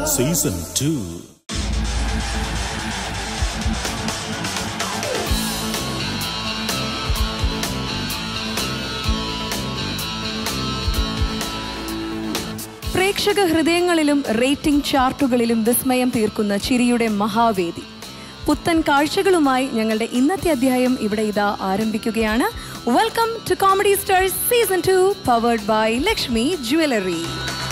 Season two പ്രേക്ഷക ഹൃദയങ്ങളിലും rating ചാർട്ടുകളിലും വിസ്മയം തീർക്കുന്ന ചിരിയുടെ മഹാവേദി പുത്തൻ കാഴ്ചകളുമായി ഞങ്ങളുടെ ഇന്നത്തെ അധ്യായം ഇവിടെ ഇതാ ആരംഭിക്കുകയാണ് welcome to comedy stars season two powered by Lakshmi jewellery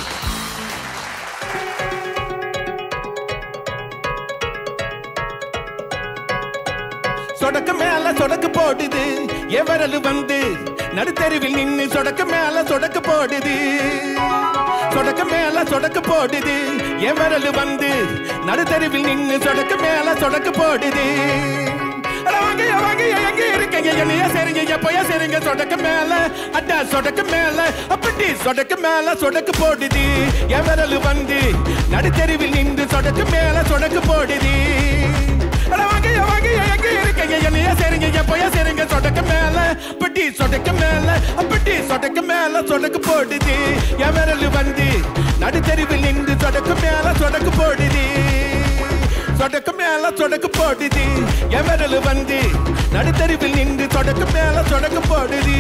சொடக்கு மேல சொடக்கு போடுது எவரலு வந்து நடுத்தெருவில் நின்னு சொடக்கு மேல சொடக்கு போடுது சொடக்கு மேல சொடக்கு போடுது எவரலு வந்து நடுத்தெருவில் நின்னு சொடக்கு மேல சொடக்கு போடுது அட வாங்க, வாங்க, எங்க இருக்கீங்க? என்னைய சரிங்க, எப்பயா சரிங்க? சொடக்கு மேல, அட சொடக்கு மேல, அப்படி சொடக்கு மேல சொடக்கு போடுது எவரலு வந்து நடுத்தெருவில் நின்று சொடக்கு மேல சொடக்கு போடுது அட வாங்க, வாங்க, எங்க இருக்கீங்க? என்னைய சரிங்க, எப்பயா சரிங்க? சொடக்கு மேல, அப்படி சொடக்கு மேல, அப்படி சொடக்கு மேல சொடக்கு போடுது எவரலு வந்து நடுத்தெருவில் நின்று சொடக்கு மேல சொடக்கு போடுது சொடக்கு மேல சொடக்கு போடுது எவரலு வந்து நடுத்தெருவில் நின்று சொடக்கு மேல சொடக்கு போடுது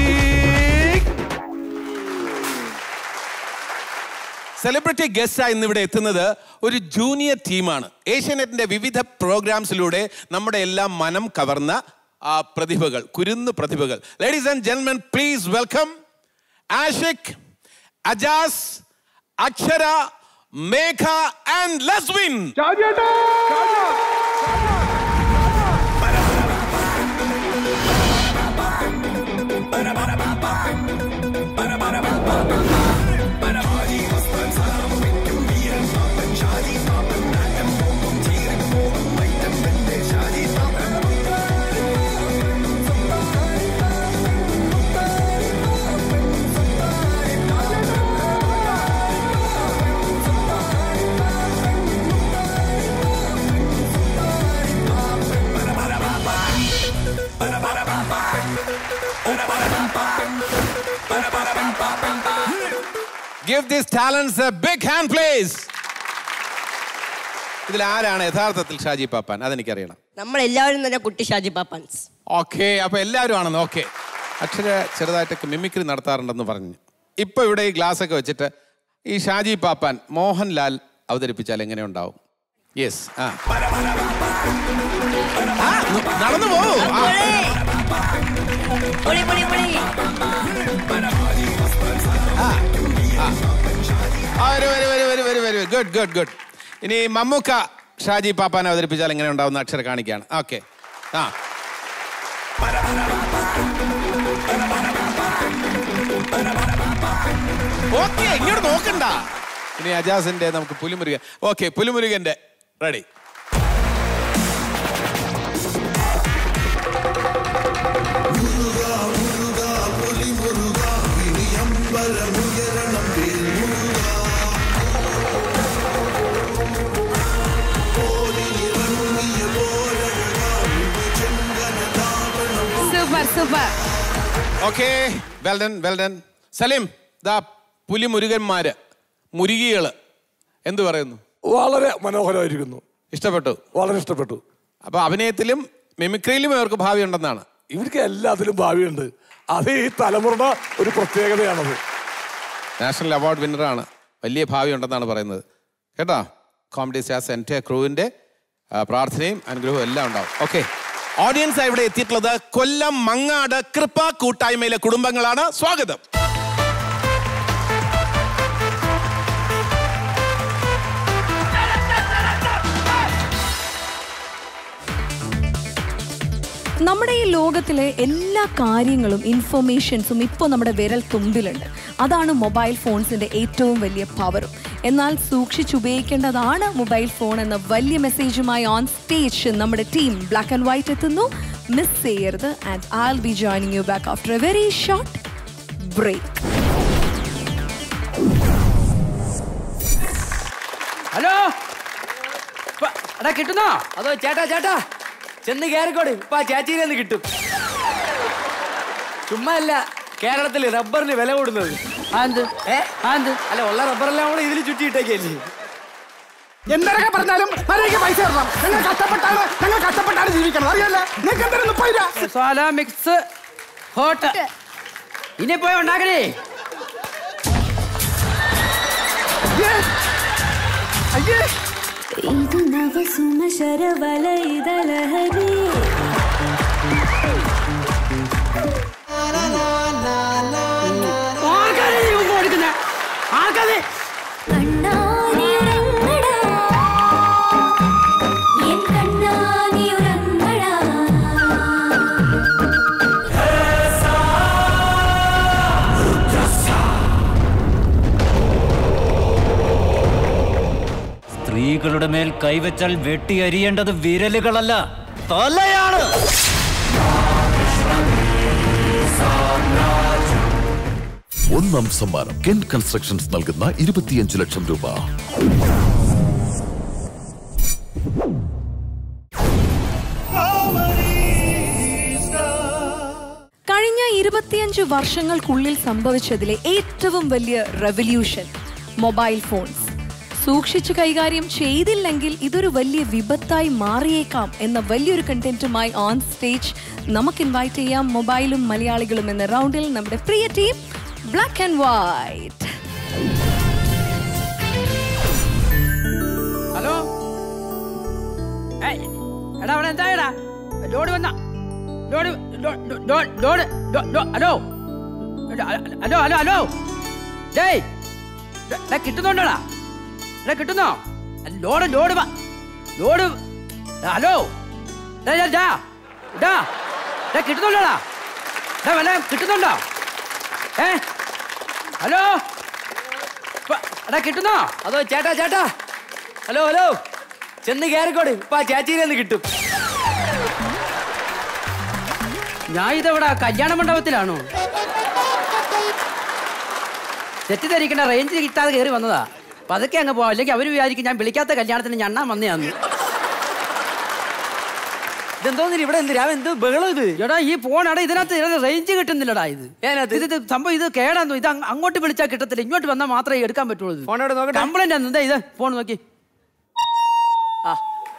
സെലിബ്രിറ്റി ഗസ്റ്റായി ഇന്നിവിടെ എത്തുന്നത് ഒരു ജൂനിയർ ടീമാണ് ഏഷ്യാനെറ്റിന്റെ വിവിധ പ്രോഗ്രാംസിലൂടെ നമ്മുടെ എല്ലാം മനം കവർന്ന ആ പ്രതിഭകൾ കുരുന്ന് പ്രതിഭകൾ ladies and gentlemen please welcome Ashiq Ajas Akshara Megha and Laswin give this talents a big hand please ഇതിൽ ആരാണ് യഥാർത്ഥത്തിൽ ഷാജി പാപ്പാൻ അതെനിക്കറിയണം നമ്മളെല്ലാവരും തന്നെ കുട്ടി ഷാജി പാപ്പാൻസ് ഓക്കെ അപ്പൊ എല്ലാവരും ആണെന്ന് ഓക്കെ അക്ഷര ചെറുതായിട്ടൊക്കെ മിമിക്രി നടത്താറുണ്ടെന്ന് പറഞ്ഞു ഇപ്പൊ ഇവിടെ ഈ ഗ്ലാസ് ഒക്കെ വെച്ചിട്ട് ഈ ഷാജി പാപ്പാൻ മോഹൻലാൽ അവതരിപ്പിച്ചാൽ എങ്ങനെ ഉണ്ടാവും യെസ് ആ ആ, നടന്നു പോവൂ ആ, പൊളി, പൊളി, പൊളി. ആ, വരൂ വരൂ വരൂ വരൂ വരൂ വരൂ ഗുഡ് ഗുഡ് ഗുഡ് ഇനി മമ്മൂക്ക ഷാജി പാപ്പാൻ അവതരിപ്പിച്ചാൽ എങ്ങനെ ഉണ്ടാവുന്ന അക്ഷര കാണിക്കുകയാണ് ഓക്കെ ആ ഓക്കെ ഇങ്ങോട്ട് നോക്കണ്ട ഇനി അജാസിന്റെ നമുക്ക് പുലിമുരുകൻ ഓക്കെ പുലിമുരുകന്റെ ready super super okay well done well done Saleem ദാ പുലിമുരുകന്മാര് മുരുകികള് എന്തു പറയുന്നു വളരെ മനോഹരമായിരിക്കുന്നു ഇഷ്ടപ്പെട്ടു വളരെ ഇഷ്ടപ്പെട്ടു അപ്പൊ അഭിനയത്തിലും മിമിക്രിയിലും ഇവർക്ക് ഭാവി ഉണ്ടെന്നാണ് ഇവർക്ക് എല്ലാത്തിലും ഭാവിയുണ്ട് അത് ഈ തലമുറയുടെ ഒരു പ്രത്യേകതയാണത് നാഷണൽ അവാർഡ് വിന്നറാണ് വലിയ ഭാവി ഉണ്ടെന്നാണ് പറയുന്നത് കേട്ടോ കോമഡി സ്റ്റാർസ് എൻ്റെ ക്രൂവിൻ്റെ പ്രാർത്ഥനയും അനുഗ്രഹവും എല്ലാം ഉണ്ടാവും ഓക്കെ ഓഡിയൻസ് ഇവിടെ എത്തിയിട്ടുള്ളത് കൊല്ലം മങ്ങാട് കൃപ കൂട്ടായ്മയിലെ കുടുംബങ്ങളാണ് സ്വാഗതം നമ്മുടെ ഈ ലോകത്തിലെ എല്ലാ കാര്യങ്ങളും ഇൻഫർമേഷൻസും ഇപ്പോൾ നമ്മുടെ വിരൽ തുമ്പിലുണ്ട് അതാണ് മൊബൈൽ ഫോൺസിന്റെ ഏറ്റവും വലിയ പവറും എന്നാൽ സൂക്ഷിച്ചുപയോഗിക്കേണ്ടതാണ് മൊബൈൽ ഫോൺ എന്ന വലിയ മെസ്സേജുമായി ഓൺ സ്റ്റേജ് നമ്മുടെ ടീം ബ്ലാക്ക് ആൻഡ് വൈറ്റ് എത്തുന്നു മിസ് ചെയ്യരുത് and I be joining you back after a very short break hello ഇപ്പ- എടാ കിട്ടുന്നോ അതോ ചേട്ടാ ചേട്ടാ ചെന്ന് കയറിക്കോട് ഇപ്പൊ ആ ചേച്ചീനെ ഒന്ന് കിട്ടും ചുമ്മാ അല്ല കേരളത്തിൽ റബ്ബറിന് വില കൂടുന്നത് ആന്ത് ഏ ആന്ത് അല്ല ഉള്ള റബ്ബറെല്ലാം കൂടെ ഇതിൽ ചുറ്റിയിട്ടേക്കല്ലേ എന്തൊക്കെ പറഞ്ഞാലും മര്യാദയ്ക്ക് പൈസ തരണം ഞങ്ങൾ കഷ്ടപ്പെട്ടാണ് ഞങ്ങൾ കഷ്ടപ്പെട്ടാണ് ജീവിക്കണം അറിയാലേ നിങ്ങൾക്ക് എന്തെങ്കിലും മുപ്പത് രൂപ മസാല മിക്സ് ഹോട്ട് ഇനി പോയി ഉണ്ടാക്കണേ അയ്യേ. അയ്യേ ಇದು ನವ ಸುಮ ಶರವಲಯದ ಲಹರಿ ആർക്കാണ് നീ മുമ്പ് കൊടുക്കുന്നെ? ആർക്കാണ്? കണ്ണാനിയുറങ്ങടാ എൻ കണ്ണാനിയുറങ്ങടാ സ്ത്രീകളുടെ മേൽ കൈവച്ചാൽ വെട്ടിയരിയേണ്ടത് വിരലുകളല്ല തലയാണ് ഒന്നാം സമ്മാനം കെൻ കൺസ്ട്രക്ഷൻസ് നൽകുന്ന ഇരുപത്തിയഞ്ച് ലക്ഷം രൂപ കഴിഞ്ഞ ഇരുപത്തിയഞ്ച് വർഷങ്ങൾക്കുള്ളിൽ സംഭവിച്ചതിലെ ഏറ്റവും വലിയ റെവല്യൂഷൻ മൊബൈൽ ഫോൺസ് സൂക്ഷിച്ച് കൈകാര്യം ചെയ്തില്ലെങ്കിൽ ഇതൊരു വലിയ വിപത്തായി മാറിയേക്കാം എന്ന വലിയൊരു കണ്ടന്റുമായി ഓൺ സ്റ്റേജ് നമുക്ക് ഇൻവൈറ്റ് ചെയ്യാം മൊബൈലും മലയാളികളും എന്ന റൗണ്ടിൽ നമ്മുടെ പ്രിയ team black and white hello ഏയ്, എടാ അവിടെ എന്തായടാ ലോഡ് വന്ന load load- load- load- load load- load- hello എടാ, ഹലോ ഹലോ ഹലോ ഡേയ് ഡേ- ഡേ, കിട്ടുന്നുണ്ടോടാ എടാ കിട്ടുന്നോ ലോഡ് ലോഡ് വാ ലോഡ് ഡാ, ഹലോ ഡാ, ഡാ, ഡാ, ഡാ, ഡാ, കിട്ടുന്നുണ്ടോടാ ഡാ, വല്ല കിട്ടുന്നുണ്ടോ ഏ ഹലോ പ- എടാ കിട്ടുന്നോ അതോ ചേട്ടാ ചേട്ടാ ഹലോ ഹലോ ചെന്ന് കയറിക്കോട് ഇപ്പൊ ആ ചേച്ചിയിൽ നിന്ന് കിട്ടും ഞാൻ ഇതെവിടെ കല്യാണ മണ്ഡപത്തിലാണോ തെറ്റിദ്ധരിക്കേണ്ട റേഞ്ച് കിട്ടാതെ കയറി വന്നതാ പതുക്കെ അങ്ങ് പോവാം അല്ലെങ്കിൽ അവർ വിചാരിക്കും ഞാൻ വിളിക്കാത്ത കല്യാണത്തിന് ഞണ്ണാൻ വന്നയാന്ന് ഇതെന്തോന്നില്ല ഇവിടെ എന്ത് രാവിലെ എന്തോ ബഹളം ഇത് എടാ ഈ ഫോണാടാ ഇതിനകത്ത് റേഞ്ച് കിട്ടുന്നില്ലടാ ഇത് ഏതിനകത്ത്? ഇത് ഇത് സംഭവം ഇത് കേടാന്നു ഇത് അങ്ങ് അങ്ങോട്ട് വിളിച്ചാൽ കിട്ടത്തില്ല ഇങ്ങോട്ട് വന്നാൽ മാത്രമേ എടുക്കാൻ പറ്റുള്ളൂ ഇത്. ഫോൺ എവിടെ നോക്കട്ടെ കംപ്ലൈന്റ് ആണ് എന്താ ഇത് ഫോൺ നോക്കി ആ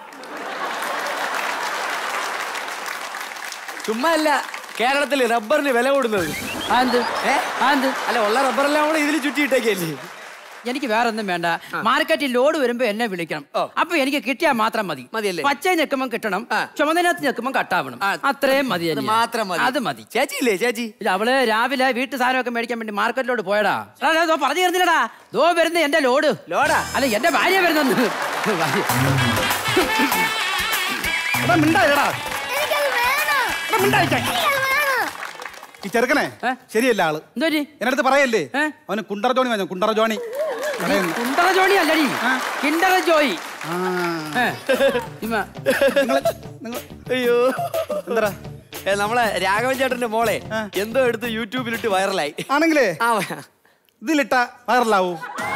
ചുമ്മാ അല്ല കേരളത്തിൽ റബ്ബറിന് വില കൂടുന്നത് ആ എന്ത് ഏ? ആ എന്ത് അല്ല ഉള്ള റബ്ബറെല്ലാം കൂടെ ഇതിൽ ചുറ്റിയിട്ടേക്കല്ലേ എനിക്ക് വേറെ ഒന്നും വേണ്ട മാർക്കറ്റിൽ ലോഡ് വരുമ്പോ എന്നെ വിളിക്കണം ഓ. അപ്പൊ എനിക്ക് കിട്ടിയാൽ മാത്രം മതി മതിയല്ലേ? പച്ച നിൽക്കുമ്പോൾ കിട്ടണം ആ. ചുമതലത്ത് നിൽക്കുമ്പോൾ കട്ടാവണം ആ. അത്രയും മതി അത് എനിക്ക്. മാത്രം മതി അത് മതി ചേച്ചി ഇല്ലേ ചേച്ചി ഇല്ല അവള് രാവിലെ വീട്ടു സാധനമൊക്കെ മേടിക്കാൻ വേണ്ടി മാർക്കറ്റിലോട്ട് പോയടാ എടാ, എടാ, ദോ പറഞ്ഞു തരുന്നില്ലടാ ദോ വരുന്ന എന്റെ ലോഡ് ലോഡാ അല്ല എന്റെ ഭാര്യ വരുന്നു എടാ മിണ്ടായിരടാ എനിക്കത് വേണം എടാ മിണ്ടായിക്കേ എനിക്കത് വേണം ഈ ചെറുക്കനെ ഏ? ശരിയല്ല ആള് എന്തോ എന്നടുത്ത് പറയല്ലേ ഏ? അവന് കുണ്ടറ ജോണി വേണം കുണ്ടറ ജോണി പറയുന്നു. കുണ്ടറ ജോണി അല്ലടി കിണ്ടറ ജോയി ആ. ഏ, ഇമ്മ. നിങ്ങള് നിങ്ങൾ അയ്യോ എന്താ ഏ, നമ്മളെ രാഘവൻ ചേട്ടന്റെ മോളെ എന്തോ എടുത്ത് യൂട്യൂബിലിട്ട് വൈറലായി ആണെങ്കിലേ ആ ഇതിലിട്ട വൈറലാവൂ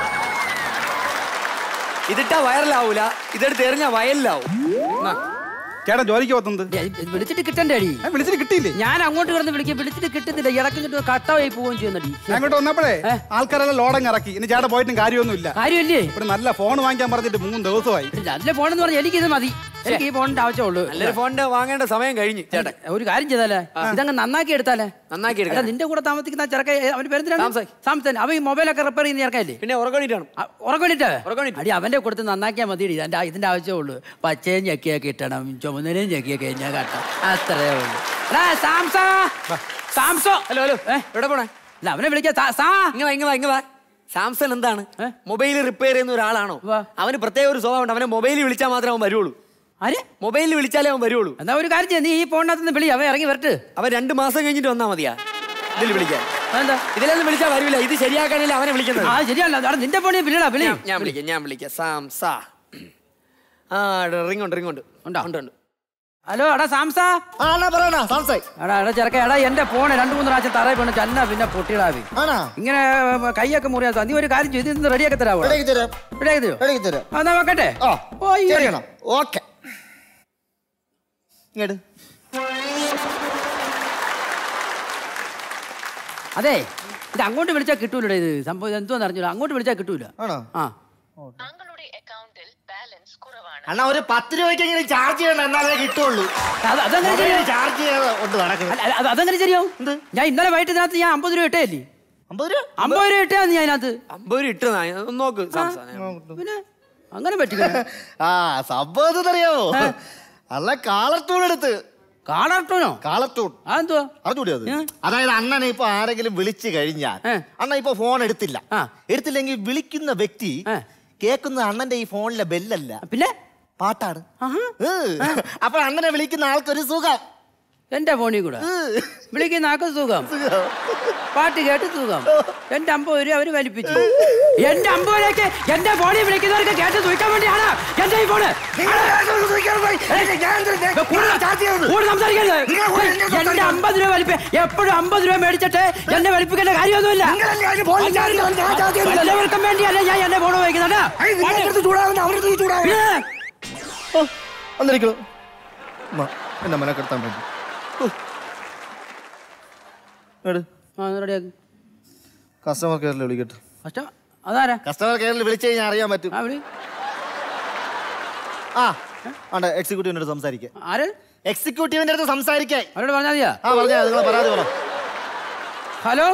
ഇതിട്ടാ വൈറലാവൂല ഇതെടുത്ത് എറിഞ്ഞാ വയലിലാവും എന്നാ, ചേട്ടൻ ജോലിക്ക് പോത്തുന്നത് ഏ, ഇത് വിളിച്ചിട്ട് കിട്ടണ്ടേ അടി ഏ, വിളിച്ചിട്ട് കിട്ടിയില്ലേ ഞാൻ അങ്ങോട്ട് കിടന്ന് വിളിക്കും വിളിച്ചിട്ട് കിട്ടുന്നില്ല ഇടയ്ക്ക് കട്ടായി പോവുകയും ചെയ്യുന്നടി ഞാൻ ഇങ്ങോട്ട് വന്നപ്പോഴേ ഏ? ആൾക്കാരെല്ലാം ലോഡങ്ങ് ഇറക്കി ഇനി ചേട്ടൻ പോയിട്ടും കാര്യമൊന്നുമില്ല കാര്യമല്ലേ ഇവിടെ നല്ല ഫോൺ വാങ്ങിക്കാൻ പറഞ്ഞിട്ട് മൂന്ന് ദിവസമായി നല്ല ഫോണെന്ന് പറഞ്ഞാൽ എനിക്കിത് മതി എനിക്ക് ഈ ഫോണിന്റെ ആവശ്യമുള്ളൂ നല്ലൊരു ഫോണിന്റെ വാങ്ങേണ്ട സമയം കഴിഞ്ഞു ചേട്ടൻ ഒരു കാര്യം ചെയ്താലേ ഇതങ്ങ് നന്നാക്കി എടുത്താലേ നന്നാക്കി എടുക്കാം. എടാ, നിന്റെ കൂടെ താമസിക്കുന്ന ചെറുക്ക അവന്റെ പേരെന്തിനാണ് സാംസൺ. സാംസൺ അവൻ ഈ മൊബൈലൊക്കെ റിപ്പയർ ചെയ്യുന്ന ചെറുക്കല്ലേ പിന്നെ ഉറക്കണിട്ടാണ് ഉറക്കണിട്ട് ഉറക്കണിട്ട്. അടി അവന്റെ കൊടുത്ത് നന്നാക്കിയാൽ മതി ഇതിന്റെ ഇതിന്റെ ആവശ്യമുള്ളൂ പച്ചയും ചക്കിയൊക്കെ ഇട്ടണം ചുമന്നനും ചക്കിയൊക്കെ ഞാൻ കട്ടാം അത്രേ ഉള്ളൂ എടാ, സാംസാ സാംസോ ഹലോ ഹലോ ഏ? എവിടെ പോണേ അല്ല അവനെ വിളിക്കാ സാ- സാ ഇങ്ങ വാ, ഇങ്ങ വാ, ഇങ്ങ വാ. സാംസൺ എന്താണ് ഏ? മൊബൈൽ റിപ്പയർ ചെയ്യുന്ന ഒരാളാണോ വാ. അവന് പ്രത്യേക ഒരു സ്വഭാവം ഉണ്ട് അവനെ മൊബൈലിൽ വിളിച്ചാൽ മാത്രമേ അവൻ വരുള്ളൂ ആര് മൊബൈലിൽ വിളിച്ചാലേ അവൻ വരുള്ളൂ എന്നാ ഒരു കാര്യം ചെയ്യ്, നീ ഈ ഫോണിനകത്ത് നിന്ന് വിളി അവൻ ഇറങ്ങി വരട്ട് അവൻ രണ്ട് മാസം കഴിഞ്ഞിട്ട് വന്നാ മതിയാ ഇതിൽ വിളിക്കാൻ എന്താ ഇതിലൊന്നും വിളിച്ചാൽ വരില്ല ഇത് ശരിയാക്കാനല്ലേ അവനെ വിളിക്കുന്നത് ആ ശരിയല്ല അവിടെ നിന്റെ ഫോണിൽ വിളിയടാ വിളി ഞാൻ- ഞാൻ വിളിക്കാം ഞാൻ വിളിക്കാം സാംസ ആ റിംഗ് ഉണ്ട് റിംഗ് ഉണ്ട് ഉണ്ടോ? ഉണ്ട് ഉണ്ട് ഹലോ എടാ സാംസാ ആണാ പറയണ സാംസൈ എടാ എടാ ചെറുക്ക എടാ എന്റെ ഫോൺ രണ്ടു മൂന്ന് പ്രാവശ്യം തറയിൽ വീണ് ചന്ന പിന്നെ പൊട്ടിയിടാവി ആണാ ഇങ്ങനെ ഏ, കൈയൊക്കെ മുറിയാ നീ ഒരു കാര്യം ചെയ്ത് ഇന്ന് റെഡിയാക്കി തരാവോ റെഡിയാക്കി തരാം റെഡിയാക്കി തരുമോ റെഡിയാക്കി തരാം ആ, എന്നാ വെക്കട്ടെ ആ ഓ, ഈ ഒരു- ചെയ്യണം ഓക്കെ ഇങ്ങോട്ട് അതെ ഇത് അങ്ങോട്ട് വിളിച്ചാൽ കിട്ടൂലേ ഇത് സംഭവം എന്തോന്ന് അറിഞ്ഞൂല അങ്ങോട്ട് വിളിച്ചാൽ കിട്ടൂല ആണോ ആ അണ്ണാ ഒരു പത്ത് രൂപയ്ക്കെങ്കിലും ചാർജ് ചെയ്യണം എന്നാലേ കിട്ടുള്ളൂ അത് അതെങ്ങനെ ശരിയാവും? ചാർജ് ചെയ്യാതെ കൊണ്ട് നടക്കുന്നത് അല്ല, അത് അതെങ്ങനെ ശരിയാവും ഞാൻ ഇന്നലെ വൈകിട്ട് ഇതിനകത്ത് ഞാൻ അമ്പത് രൂപ ഇട്ടേ അമ്പത് രൂപ അമ്പത് രൂപ ഇട്ടാന്ന് ഞാൻ അതിനകത്ത് അമ്പത് രൂപ ഇട്ടതാ ഒന്ന് നോക്ക് സാംസാ. പിന്നെ അങ്ങനെ പറ്റില്ല ആ സംഭവം എന്തെന്നറിയാമോ അല്ല കാളർട്ടൂൺ എടുത്ത് കാളർട്ടൂണോ കാളർട്ടൂൺ അതെന്തുവാ അറിഞ്ഞൂടെ അത് അതായത് അണ്ണനെ ഇപ്പൊ ആരെങ്കിലും വിളിച്ചു കഴിഞ്ഞാൽ അണ്ണൻ ഇപ്പൊ ഫോൺ എടുത്തില്ല എടുത്തില്ലെങ്കിൽ വിളിക്കുന്ന വ്യക്തി കേൾക്കുന്ന അണ്ണന്റെ ഈ ഫോണിലെ ബെല്ലല്ല പിന്നെ പാട്ടാണ് ഏ. അപ്പൊ അണ്ണനെ വിളിക്കുന്ന ആൾക്കൊരു സുഖം എന്റെ ഫോണിൽ കൂടെ വിളിക്കുന്ന ആൾക്ക് സുഖം പാട്ട് കേട്ട് സുഖം എന്റെ അമ്പത് രൂപ അവര് വലിപ്പിച്ചു എന്റെ അമ്പത് രൂപയ്ക്ക് എന്റെ ഫോണിൽ വിളിക്കുന്നവർക്ക് കേട്ട് സൂക്ഷിക്കാൻ വേണ്ടിയാണ് എന്റെ ഈ ഫോണ് കൂടുതൽ സംസാരിക്കരുത് എന്റെ അമ്പത് രൂപ വലിപ്പ എപ്പോഴും അമ്പത് രൂപ മേടിച്ചിട്ട് എന്നെ വലിപ്പിക്കേണ്ട കാര്യമൊന്നുമില്ല എല്ലാവർക്കും വേണ്ടിയല്ല ഞാൻ എന്റെ ഫോൺ ഉപയോഗിക്കുന്നുണ്ട് വന്നിരിക്കണു എന്നെ മനക്കെടുത്താൻ വേണ്ടി റെഡിയാക്കി കസ്റ്റമർ കെയറിൽ വിളിക്കട്ടെ കഷ്ടം അതാരാ കസ്റ്റമർ കെയറിൽ വിളിച്ചു കഴിഞ്ഞാൽ അറിയാൻ പറ്റും ആ ആണ്ടെ എക്സിക്യൂട്ടീവിന്റെ അടുത്ത് സംസാരിക്കാം ആര് എക്സിക്യൂട്ടീവിന്റെ അടുത്ത് സംസാരിക്കാൻ അവരോട് പറഞ്ഞാൽ മതിയാ ആ പറഞ്ഞാ നിങ്ങളെ പരാതി പറ ഹലോ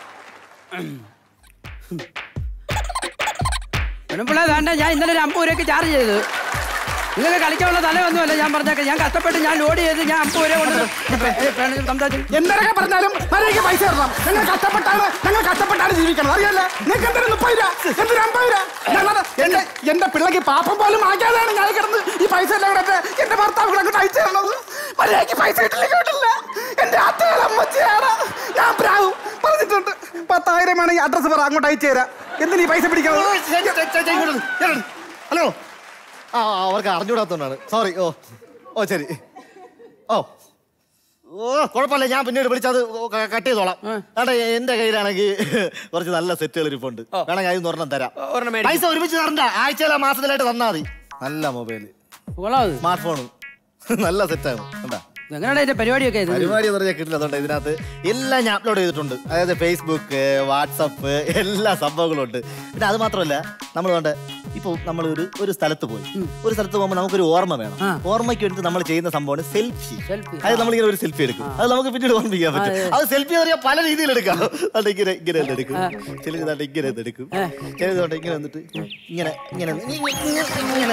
പെൺപിള്ള വേണ്ട ഞാൻ ഇന്നലെ ഒരു അമ്പത് രൂപയ്ക്ക് ചാർജ് ചെയ്തു നിങ്ങൾക്ക് കളിക്കാനുള്ള തലയൊന്നുമല്ല ഞാൻ പറഞ്ഞേക്കാം ഞാൻ കഷ്ടപ്പെട്ട് ഞാൻ ലോഡ് ചെയ്ത് ഞാൻ അമ്പത് രൂപ കൊണ്ട് സംസാരിച്ചു എന്തൊക്കെ പറഞ്ഞാലും മര്യാദയ്ക്ക് പൈസ തരണം ഞങ്ങൾ കഷ്ടപ്പെട്ടാണ് ഞങ്ങൾ കഷ്ടപ്പെട്ടാണ് ജീവിക്കണം അറിയാലേ നിങ്ങൾക്ക് എന്തൊരു മുപ്പത് രൂപ എന്തൊരു അമ്പത് രൂപ ഞങ്ങളുടെ എന്റെ എന്റെ പിള്ളക്ക് പാപ്പം പോലും ആക്കാതെയാണ് ഞാൻ കിടന്ന് ഈ പൈസ എല്ലാം കൂടെ എന്റെ- എന്റെ ഭർത്താവ് അങ്ങോട്ട് അയച്ചു തരണത് മര്യാദയ്ക്ക് പൈസ കിട്ടില്ലെങ്കിൽ കിട്ടില്ല എന്റെ അത്തയുടെ അമ്മച്ചിയാണ് ഞാൻ പ്രാവും പറഞ്ഞിട്ടുണ്ട് പത്തായിരം വേണമെങ്കിൽ അഡ്രസ് പറ അങ്ങോട്ട് അയച്ചു തരാം എന്തിനീ പൈസ പിടിക്കണം ഹലോ ആ ആ, അവർക്ക് അറിഞ്ഞൂടാത്തോണ്ടാണ് സോറി ഓ ഓ ശരി ഓ ഓ കുഴപ്പമില്ല ഞാൻ പിന്നീട് വിളിച്ചത് കട്ട് ചെയ്തോളാം അവിടെ എന്റെ കയ്യിലാണെങ്കിൽ കുറച്ച് നല്ല സെറ്റുകൾ ഇരിപ്പുണ്ട് വേണമെങ്കിൽ അതിൽ ഒരെണ്ണം തരാം ഒരെണ്ണം മേടിക്ക്. പൈസ ഒരുമിച്ച് തരണ്ട ആഴ്ചയിലോ മാസത്തിലായിട്ട് തന്നാ മതി നല്ല മൊബൈല് സ്മാർട്ട് ഫോണും നല്ല സെറ്റാണ് കണ്ടാ എങ്ങനെയാണ് ഇതിന്റെ പരിപാടിയൊക്കെ ഇത് പരിപാടി എന്ന് പറഞ്ഞാൽ കിട്ടില്ല അതുകൊണ്ട് ഇതിനകത്ത് എല്ലാം ഞാൻ അപ്ലോഡ് ചെയ്തിട്ടുണ്ട് അതായത് ഫേസ്ബുക്ക് വാട്സപ്പ് എല്ലാ സംഭവങ്ങളും ഉണ്ട് പിന്നെ അത് മാത്രമല്ല നമ്മൾ കൊണ്ട് ഇപ്പോൾ നമ്മൾ ഒരു ഒരു സ്ഥലത്ത് പോയി ഒരു സ്ഥലത്ത് പോകുമ്പോൾ നമുക്കൊരു ഓർമ്മ വേണം ഓർമ്മയ്ക്ക് വേണ്ടി നമ്മൾ ചെയ്യുന്ന സംഭവമാണ് സെൽഫി അത് നമ്മളിങ്ങനെ ഒരു സെൽഫി എടുക്കും അത് നമുക്ക് പിന്നീട് ഓർമ്മിക്കാൻ പറ്റും അത് സെൽഫി എന്ന് പറഞ്ഞാൽ പല രീതിയിൽ എടുക്കാം അത് ഇങ്ങനെ ഇങ്ങനെ ഒന്ന് എടുക്കും ചിലത് ദാണ്ടെ ഇങ്ങനെ ഒന്ന് എടുക്കും ചിലത് കൊണ്ട് ഇങ്ങനെ വന്നിട്ട് ഇങ്ങനെ ഇങ്ങനെ ഇങ്ങനെ ഇങ്ങനെ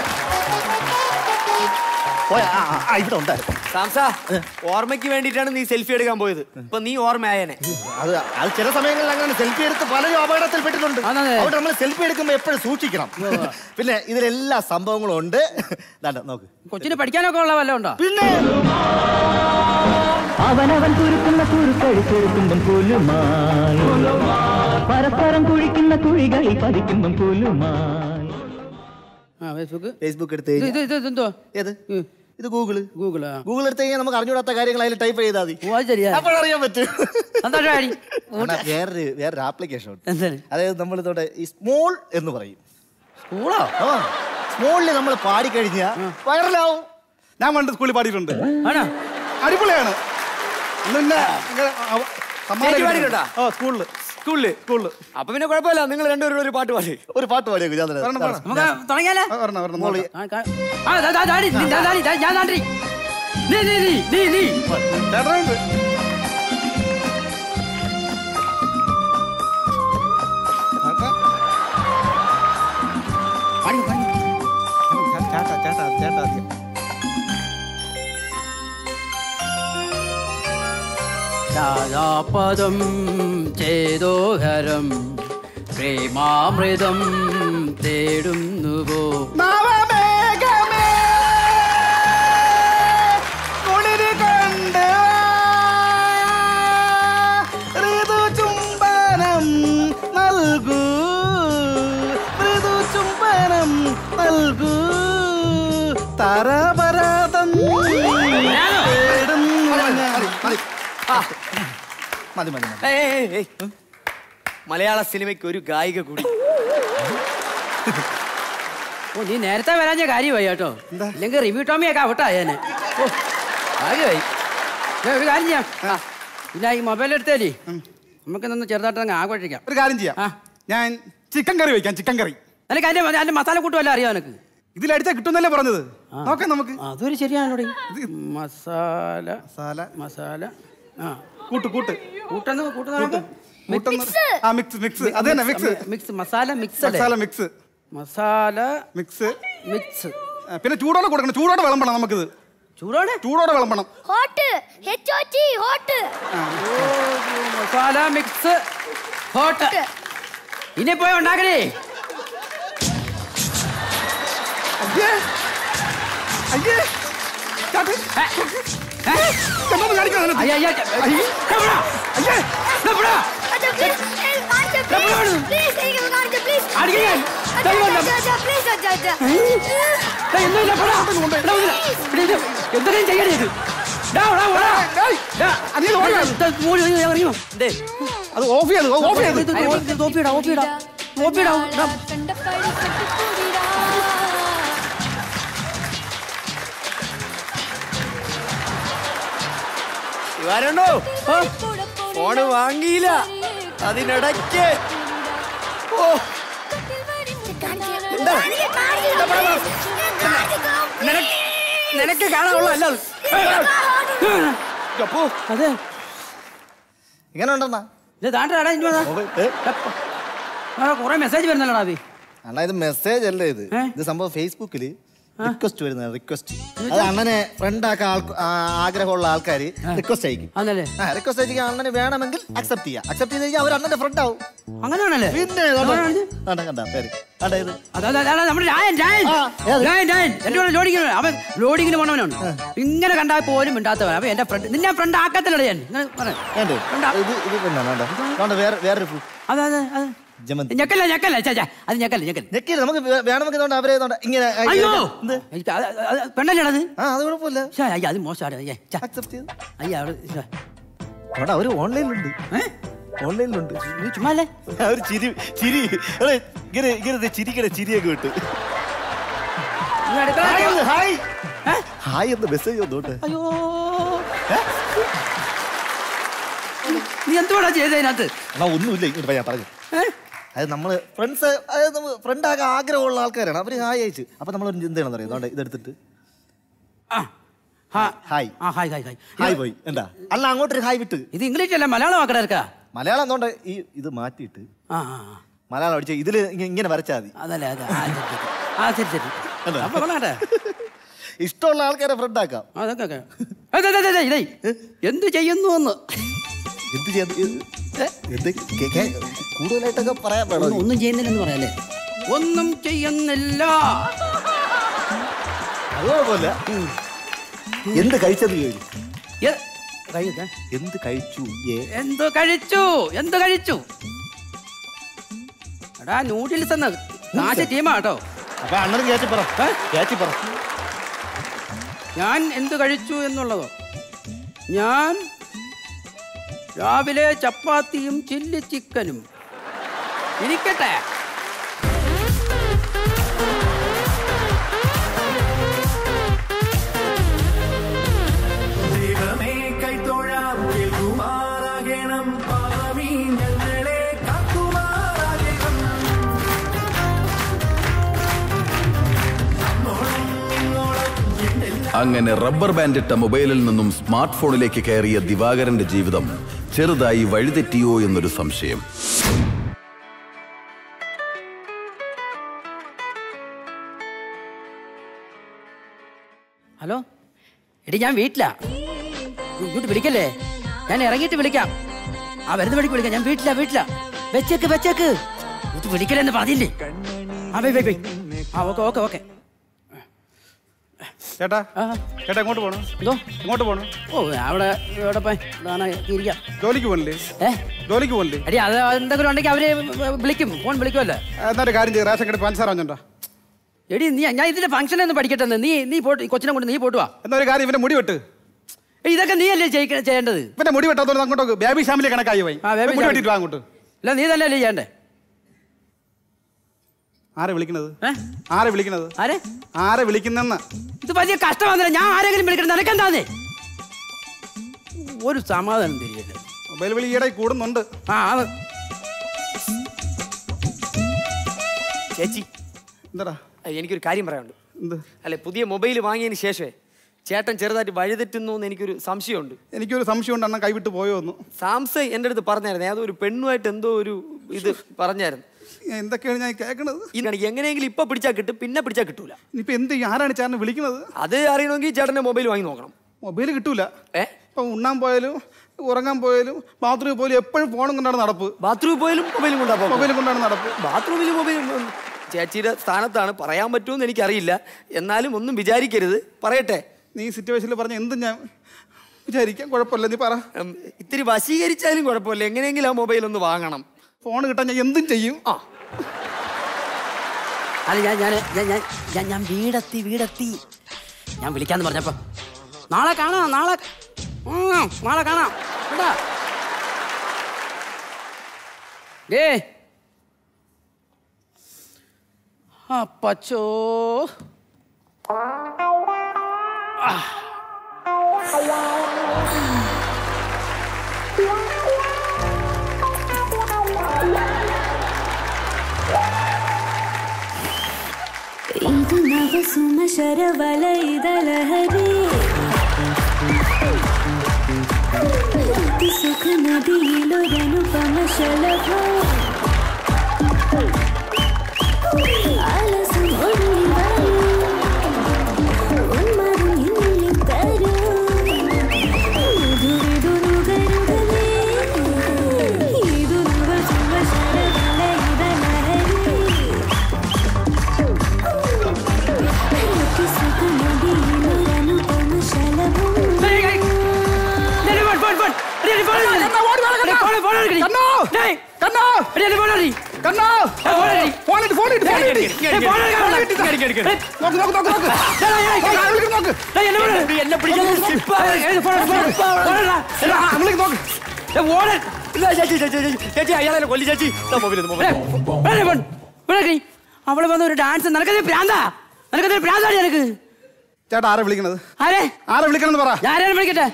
പോയാ ആ, ആ, ആ, ഇവിടെ ഉണ്ടായിരുന്നു സാംസ ഓർമ്മയ്ക്ക് വേണ്ടിയിട്ടാണ് നീ സെൽഫി എടുക്കാൻ പോയത് ഇപ്പൊ നീ ഓർമ്മയായനെ അത് അത് ചില സമയങ്ങളിൽ അങ്ങനെ സെൽഫി എടുത്ത് പലരും അപകടത്തിൽ പെട്ടിട്ടുണ്ട് അതുകൊണ്ട് നമ്മൾ സെൽഫി എടുക്കുമ്പോൾ എപ്പോഴും സൂക്ഷിക്കണം പിന്നെ ഇതിലെല്ലാ സംഭവങ്ങളും ഉണ്ട് ദാണ്ട നോക്ക് കൊച്ചിന് പഠിക്കാനൊക്കെ ഉള്ള വല്ല ഉണ്ടോ പിന്നെ അവനവൻ കുരുക്കുന്ന കുരുക്കഴിച്ചെടുക്കുമ്പം പുലുമായി പരസ്പരം കുഴിക്കുന്ന കുഴികളിൽ പതിക്കുമ്പം പുലുമായി ആ ഫേസ്ബുക്ക് ഫേസ്ബുക്ക് എടുത്ത് ഇത് ഇത് ഇത് എന്തോ ഏത് ഇത് ഗൂഗിള് ഗൂഗിളാ ഗൂഗിൾ എടുത്ത് കഴിഞ്ഞാൽ നമുക്ക് അറിഞ്ഞൂടാത്ത കാര്യങ്ങൾ അതിൽ ടൈപ്പ് ചെയ്താൽ മതി ഓ ശരിയാ അപ്പോഴറിയാൻ പറ്റും സന്തോഷമായി അണ്ണാ, വേറൊരു വേറൊരു ആപ്ലിക്കേഷൻ ഉണ്ട് എന്താണ് അതായത് നമ്മൾ ഇതോടെ ഈ സ്മോൾ എന്ന് പറയും സ്കൂളോ ആ സ്മോളിൽ നമ്മൾ പാടിക്കഴിഞ്ഞാൽ വൈറലാവും ഞാൻ പണ്ട് സ്കൂളിൽ പാടിയിട്ടുണ്ട് ആണോ അടിപൊളിയാണ് അന്ന് പിന്നെ ഇങ്ങനെ അവ- സമ്മാനം സ്റ്റേജ് പാടിയിട്ടുണ്ടോ? കിട്ടി. ഓ സ്കൂളില് സ്കൂളില് സ്കൂളില് അപ്പൊ പിന്നെ കുഴപ്പമില്ല നിങ്ങൾ രണ്ടുപേരും ഒരു പാട്ട് പാടി ഒരു പാട്ട് പാടിയേക്കും ഞാൻ തന്നെ. നമുക്ക് തുടങ്ങിയാലോ ഒരെണ്ണം ഒരെണ്ണം മോളി. ആ, കാ- ആ, ദാ, ദാ, ദാടി, നീ, ദാ, ദാടി, ദാ, ഞാൻ ദാണ്ടി. നീ നീ നീ നീ നീ ചേട്ടനുണ്ട് പാടി പാടി ചേട്ടാ ചേട്ടാ ചേട്ടാ ആദ്യം. രാജാപദം ചേതോഹരം പ്രേമാമൃതം തേടുന്നുവോ നവമേഘമേ, കുളിര് കൊണ്ട് ഋതുചുംബനം നൽകൂ ഋതുചുംബനം നൽകൂ തരപരതം മതി മതി മതി ഏയ്, ഏയ്, ഏയ്, ഏയ്. മലയാള സിനിമയ്ക്ക് ഒരു ഗായിക കൂടി ഓ നീ നേരത്തെ വരാഞ്ഞ കാര്യമായി കേട്ടോ ഇല്ലെങ്കിൽ റിവ്യൂ ടോമിയൊക്കെ ഔട്ടായേനെ ഓ കാര്യമായി ദേ, ഒരു കാര്യം ചെയ്യാം പിന്നെ ഈ മൊബൈൽ എടുത്തേലേ നമുക്ക് നിന്ന് ചെറുതായിട്ട് അങ്ങ് ആഘോഷിക്കാം ഒരു കാര്യം ചെയ്യാം ഞാൻ ചിക്കൻ കറി വയ്ക്കാം ചിക്കൻ കറി നിനക്ക് അതിന്റെ അതിന്റെ മസാല കൂട്ടും വല്ല അറിയാം നിനക്ക് ഇതിലടിച്ചാ കിട്ടുന്നല്ലേ പറഞ്ഞത് നോക്കാം നമുക്ക് അതൊരു ശരിയാണല്ലോ മസാല മസാല മസാല ആ കൂട്ട് കൂട്ട് കൂട്ടെന്ന് കൂട്ടുന്ന കൂട്ടെന്ന് ആ മിക്സ് മിക്സ് അത് തന്നെ മിക്സ് മിക്സ് മസാല മിക്സ് അല്ലേ masala mix masala mix mix പിന്നെ ചൂടോടെ കൊടുക്കണം ചൂടോടെ വിളമ്പണം നമുക്കിത് ചൂടോടെ ചൂടോടെ വിളമ്പണം hot H O T hot masala mix hot ഇനി പോയി ഉണ്ടാക്കണേ അയ്യേ അയ്യേ ചാട്ട്. എന്താന്ന് കാണിക്കുന്നത് അതിനകത്ത്? അയ്യ, അയ്യ, അയ്യേ. എവിടാ? അയ്യേ. എവിടാ? അച്ഛാ പ്ലീസ് കാണിച്ച പ്ലീസ് പ്ലീസ് എനിക്ക് കാണിച്ച പ്ലീസ് അടിക്കേ. അച്ഛാ അച്ഛാ അച്ഛാ പ്ലീസ് അച്ഛാ അച്ഛാ ദാ, ഒന്നുമില്ല, പോടാ. എടാ, ഒന്നുമില്ല. എടാ, ഇത് എന്തെങ്കിലും ചെയ്യണേ ഇത് ഡാ, ഡാ, ഓടാ. ഡേയ്, ഡാ. അനിയൻ ഓടി വാ. ദാ, ഓടി, ഓടി, ഇറങ്ങി വാ. ദേ. അത് ഓഫ് ചെയ്ത് ഓഫ് ചെയ്ത് ഇത് ഇത് ഇത് ഓപ്പിയിടാ, ഓപ്പിയിടാ. ഓപ്പിയിടാ, ഡാ. കണ്ടപ്പാടി കട്ടിക്കൂടിടാ വരണോ ഫോണ് വാങ്ങിയില്ല അതിനിടയ്ക്ക് ഓ നിനക്ക് നിനക്ക് കാണാനുള്ള അല്ല അപ്പോ അതെ ഇങ്ങനെ ഉണ്ടെന്നാ ഇത് താണ്ടാടാ ഇനി വന്നാ കൊറേ മെസ്സേജ് വരുന്നല്ലോടാ അഭി അണ്ണാ ഇത് മെസ്സേജ് അല്ലേ ഇത് ഇത് സംഭവം ഫേസ്ബുക്കിൽ റിക്വസ്റ്റ് വരുന്നത് റിക്വസ്റ്റ് അത് അണ്ണനെ ഫ്രണ്ട് ആക്കാൻ ആൾക്ക്- ആ, ആഗ്രഹമുള്ള ആൾക്കാർ റിക്വസ്റ്റ് അയക്കും അതല്ലേ ആ റിക്വസ്റ്റ് അയച്ചിട്ട് അണ്ണന് വേണമെങ്കിൽ അക്സെപ്റ്റ് ചെയ്യാം അക്സെപ്റ്റ് ചെയ്ത് കഴിഞ്ഞാൽ അവർ അണ്ണന്റെ ഫ്രണ്ട് ആവും അങ്ങനെയാണല്ലേ പിന്നെ കണ്ട കണ്ട പേര് കണ്ട ഇത് അതാ അതാ, അതാ, നമ്മുടെ രായൻ രായൻ രായൻ രായൻ എന്റെ കൂടെ ലോഡിങ്ങിന് അവൻ ലോഡിങ്ങിന് പോണവനാണ് ഇങ്ങനെ കണ്ടാൽ പോലും മിണ്ടാത്തവൻ അവൻ എന്റെ ഫ്രണ്ട് നിന്നെ ഫ്രണ്ട് ആക്കത്തില്ലട ഞാൻ ഇങ്ങനെ പറ. വേണ്ടേ ഇത് ഇത് പിന്നെ വേണ്ട വേണ്ട വേറെ വേറൊരു proof. അതെ അതെ അതെ ജമന്തി ഞെക്കല്ല ഞെക്കല്ല ചാ ചാ അത് ഞെക്കല്ല ഞെക്കല്ല ഞെക്കില്ല നമുക്ക് വേ- വേണമെങ്കിൽ ഇതുകൊണ്ട് അവരെ ഇതുകൊണ്ട് ഇങ്ങനെ അയക്കാം. അയ്യോ എന്ത്? എനിക്ക് അത് അത് പെണ്ണല്ലേടാ അത് ആ അത് കുഴപ്പമില്ല ശ്ശെ, അയ്യ അത് മോശമാണ് അയ്യ ഛെ. അക്സെപ്റ്റ് ചെയ്ത് അയ്യ അവിടെ ശ്ശെ. അവിടെ അവര് ഓൺലൈനിലുണ്ട് ഓൺലൈനിലുണ്ട് നീ ചുമ്മാ അല്ലേ ഒരു ചിരി ചിരി എടേ, ഇങ്ങനെ ഇങ്ങനെ ചിരിക്കണ ചിരിയൊക്കെ വിട്ട് നീ അടുക്കള ഹായ് എന്ന്, ഹായ് ഹായ് എന്ന് മെസ്സേജ് വന്നോട്ടെ അയ്യോ നീ എന്തുവാടാ ചെയ്തതിനകത്ത് എന്നാ ഒന്നുമില്ല ഇങ്ങോട്ട് വാ, ഞാൻ പറഞ്ഞു അത് നമ്മള് ഫ്രണ്ട്സ് അതായത് ഫ്രണ്ട് ആകാൻ ആഗ്രഹമുള്ള ആൾക്കാരാണ് അവര് ഹായ് അയച്ചു അപ്പൊ നമ്മൾ എന്ത് ചെയ്യണമെന്ന് അറിയാം അതുകൊണ്ട് ഇതെടുത്തിട്ട് ഹായ് ആ ഹായ് ഹായ് ഹായ് ഹായ് പോയി എന്താ അല്ല അങ്ങോട്ടൊരു ഹായ് വിട്ട് ഇത് ഇംഗ്ലീഷ് അല്ല മലയാളം ആക്കട ഇറക്കാ മലയാളം എന്തുകൊണ്ട് ഈ ഇത് മാറ്റിയിട്ട് ആ ആ ആ. മലയാളം അടിച്ച് ഇതില് ഇങ്ങ- ഇങ്ങനെ വരച്ചാൽ മതി അതല്ലേ അതെ ആ ശരി ശരി. ആ ശരി ശരി കണ്ടോ? അപ്പൊ കൊള്ളാട്ടെ ഇഷ്ടമുള്ള ആൾക്കാരെ ഫ്രണ്ട് ആക്കാം അതൊക്കെ ഒക്കെ. അതെ, അതെ, അതെ, ഇതേ എന്ത് ചെയ്യുന്നു എന്ന് എന്ത് ചെയ്യാൻ എന്ത് കേ- കേ- കൂടുതലായിട്ടൊക്കെ പറയാൻ വേണം ഒന്നും- ഒന്നും ചെയ്യുന്നില്ലെന്ന് പറയാല്ലേ ഒന്നും ചെയ്യുന്നില്ല അത് കുഴപ്പമില്ല എന്ത് കഴിച്ചത് ചോദിച്ചു എ- കഴിച്ചേ? എന്ത് കഴിച്ചു ഏ എന്ത് കഴിച്ചു എന്ത് കഴിച്ചു എടാ നൂഡിൽസ് എന്ന് നാശ ടീമാ കേട്ടോ അപ്പൊ അണ്ണനും കയറ്റി പറ കയറ്റി പറ ഞാൻ എന്ത് കഴിച്ചു എന്നുള്ളതോ ഞാൻ രാവിലെ ചപ്പാത്തിയും ചില്ലി ചിക്കനും ഇരിക്കട്ടെ ദൈവമേ കൈത്തൊഴാം കേൾക്കുമാറാകണം പാവമീ ഞങ്ങളെ കാക്കുമാറാകണം അങ്ങനെ റബ്ബർ ബാൻഡ് ഇട്ട മൊബൈലിൽ നിന്നും സ്മാർട്ട് ഫോണിലേക്ക് കയറിയ ദിവാകരന്റെ ജീവിതം ചെറുതായി വഴിതെറ്റിയോ എന്നൊരു സംശയം ഹലോ എടി ഞാൻ വീട്ടിലാ ഇങ്ങോട്ട് വിളിക്കല്ലേ ഞാൻ ഇറങ്ങിയിട്ട് വിളിക്കാം ആ വരുന്ന വഴിക്ക് വിളിക്കാം ഞാൻ വീട്ടിലാ വീട്ടിലാ വെച്ചേക്ക് വെച്ചേക്ക് ഇങ്ങോട്ട് വിളിക്കലെന്ന് പറഞ്ഞില്ലേ ആ വൈ വൈ വൈ ആ ഓക്കെ ഓക്കെ ഓക്കെ ചേട്ടാ ചേട്ടാ എങ്ങോട്ട് പോണു എന്തോ എങ്ങോട്ട് പോണു ഓ അവിടെ ഇവിടെ പോയി ഇതാണ് ഇരിക്കാം ജോലിക്ക് പോണില്ലേ ഏ ജോലിക്ക് പോണില്ലേ എടി അത് എന്തെങ്കിലും ഉണ്ടെങ്കിൽ അവര് വിളിക്കും ഫോൺ വിളിക്കുമല്ലോ എന്നൊരു കാര്യം ചെയ്ത് റേഷൻ കട പഞ്ചസാര വാങ്ങിച്ചോണ്ടാ എടി നീ ഞാൻ ഇതിന്റെ ഫംഗ്ഷൻ ഒന്ന് പഠിക്കട്ടെ എന്ന്. നീ നീ പോട്ട് ഈ കൊച്ചിനെ കൊണ്ട് നീ പോട്ട് വാ എന്നാ ഒരു കാര്യം ഇവന്റെ മുടി വെട്ട് എടി, ഇതൊക്കെ നീ അല്ലേ ചെയ്യിക്ക- ചെയ്യേണ്ടത് ഇവന്റെ മുടി വെട്ടാത്തോണ്ട് അങ്ങോട്ട് ബേബി ഷാമിലെ കണക്കായി പോയി ആ, baby മുടി sham. വെട്ടിട്ട് വാ അങ്ങോട്ട് അല്ല നീ തന്നെ അല്ലേ ചെയ്യണ്ടേ ആരെ വിളിക്കണത് ആരെ വിളിക്കണത് ആരെ ആരെ വിളിക്കുന്നെന്ന് ഇത് വലിയ കഷ്ടമാണല്ലോ ഞാൻ ആരെങ്കിലും വിളിക്കണം നിനക്കെന്താന്നേ ഒരു സമാധാനം തരികയില്ല മൊബൈൽ വിളി ഈടെ കൂടുന്നുണ്ട് ആ അത് ചേച്ചി എന്താടാ എനിക്കൊരു കാര്യം പറയാനുണ്ട് എന്ത് അല്ലെ പുതിയ മൊബൈൽ വാങ്ങിയതിന് ശേഷമേ ചേട്ടൻ ചെറുതായിട്ട് വഴിതെറ്റുന്നു എന്ന് എനിക്കൊരു സംശയമുണ്ട് എനിക്കൊരു സംശയം ഉണ്ട് അണ്ണൻ കൈവിട്ട് പോയോ ഒന്ന് സാംസങ് എൻ്റെ അടുത്ത് പറഞ്ഞായിരുന്നു ഏതോ ഒരു പെണ്ണുമായിട്ട് എന്തോ ഒരു ഇത് പറഞ്ഞായിരുന്നു എന്തൊക്കെയാണ് ഞാൻ കേൾക്കണത് ഇതാണെങ്കിൽ എങ്ങനെയെങ്കിലും ഇപ്പൊ പിടിച്ചാൽ കിട്ടും പിന്നെ പിടിച്ചാൽ കിട്ടൂല ഇനിയിപ്പോ എന്ത് ചെയ്യും? ആരാണ് ചേട്ടനെ വിളിക്കുന്നത് അത് അറിയണമെങ്കിൽ ചേട്ടന്റെ മൊബൈൽ വാങ്ങി നോക്കണം മൊബൈൽ കിട്ടൂല ഏ ഇപ്പൊ ഉണ്ണാൻ പോയാലും ഉറങ്ങാൻ പോയാലും ബാത്റൂമിൽ പോയാലും എപ്പോഴും ഫോണും കൊണ്ടാണ് നടപ്പ് ബാത്റൂമിൽ പോയാലും മൊബൈലും കൊണ്ടാ മൊബൈലും കൊണ്ടാണ് നടപ്പ് ബാത്റൂമിൽ മൊബൈൽ ചേച്ചിയുടെ സ്ഥാനത്താണ് പറയാൻ പറ്റുമെന്ന് എനിക്കറിയില്ല എന്നാലും ഒന്നും വിചാരിക്കരുത് പറയട്ടെ നീ സിറ്റുവേഷനിൽ പറഞ്ഞ എന്തും ഞാൻ വിചാരിക്കാം കുഴപ്പമില്ല നീ പറ ഉം, ഇത്തിരി വശീകരിച്ചാലും കുഴപ്പമില്ല എങ്ങനെയെങ്കിലും ആ മൊബൈൽ ഒന്ന് വാങ്ങണം ഫോൺ കിട്ടാൻ ഞാൻ എന്തും ചെയ്യും ആ അല്ല ഞാൻ ഞാൻ ഞാൻ ഞാൻ ഞാൻ ഞാൻ വീടെത്തി വീടെത്തി ഞാൻ വിളിക്കാന്ന് പറഞ്ഞപ്പോ നാളെ കാണാം നാളെ ഉം, നാളെ കാണാം കേട്ടാ ഏ അപ്പച്ചോ ಇದು ನವ ಸುಮ ಶರವಲಯದ ಲಹರಿ ಅತಿ ಸುಖ ನದಿಯಿಲೊರನುಪಮ ಶಲಭ ಆಲಸ ಒಡೆಯುವರು ಉನ್ಮರು ಇನ್ನಿದ್ದರು ದುಡಿದುರು ಗರುಡಲೇ ಇದು ನವ ಸುಮ ಶರವಲಯದ ಲಹರಿ എന്നെ പിടിക്കാൻ ചേച്ചി അയാളെ കൊല്ലി ചേച്ചി ദാ മൊബൈൽ ഇത് മൊബൈൽ അവള് വന്ന ഒരു ഡാൻസ് നിനക്കത് പ്രാന്താ നിനക്കത് പ്രാന്താടി നിനക്ക് ചേട്ടാ ആരെ വിളിക്കണത് ആരെ ആരെ വിളിക്കണമെന്ന് പറ ഞാൻ ആരെയും വിളിക്കട്ടെ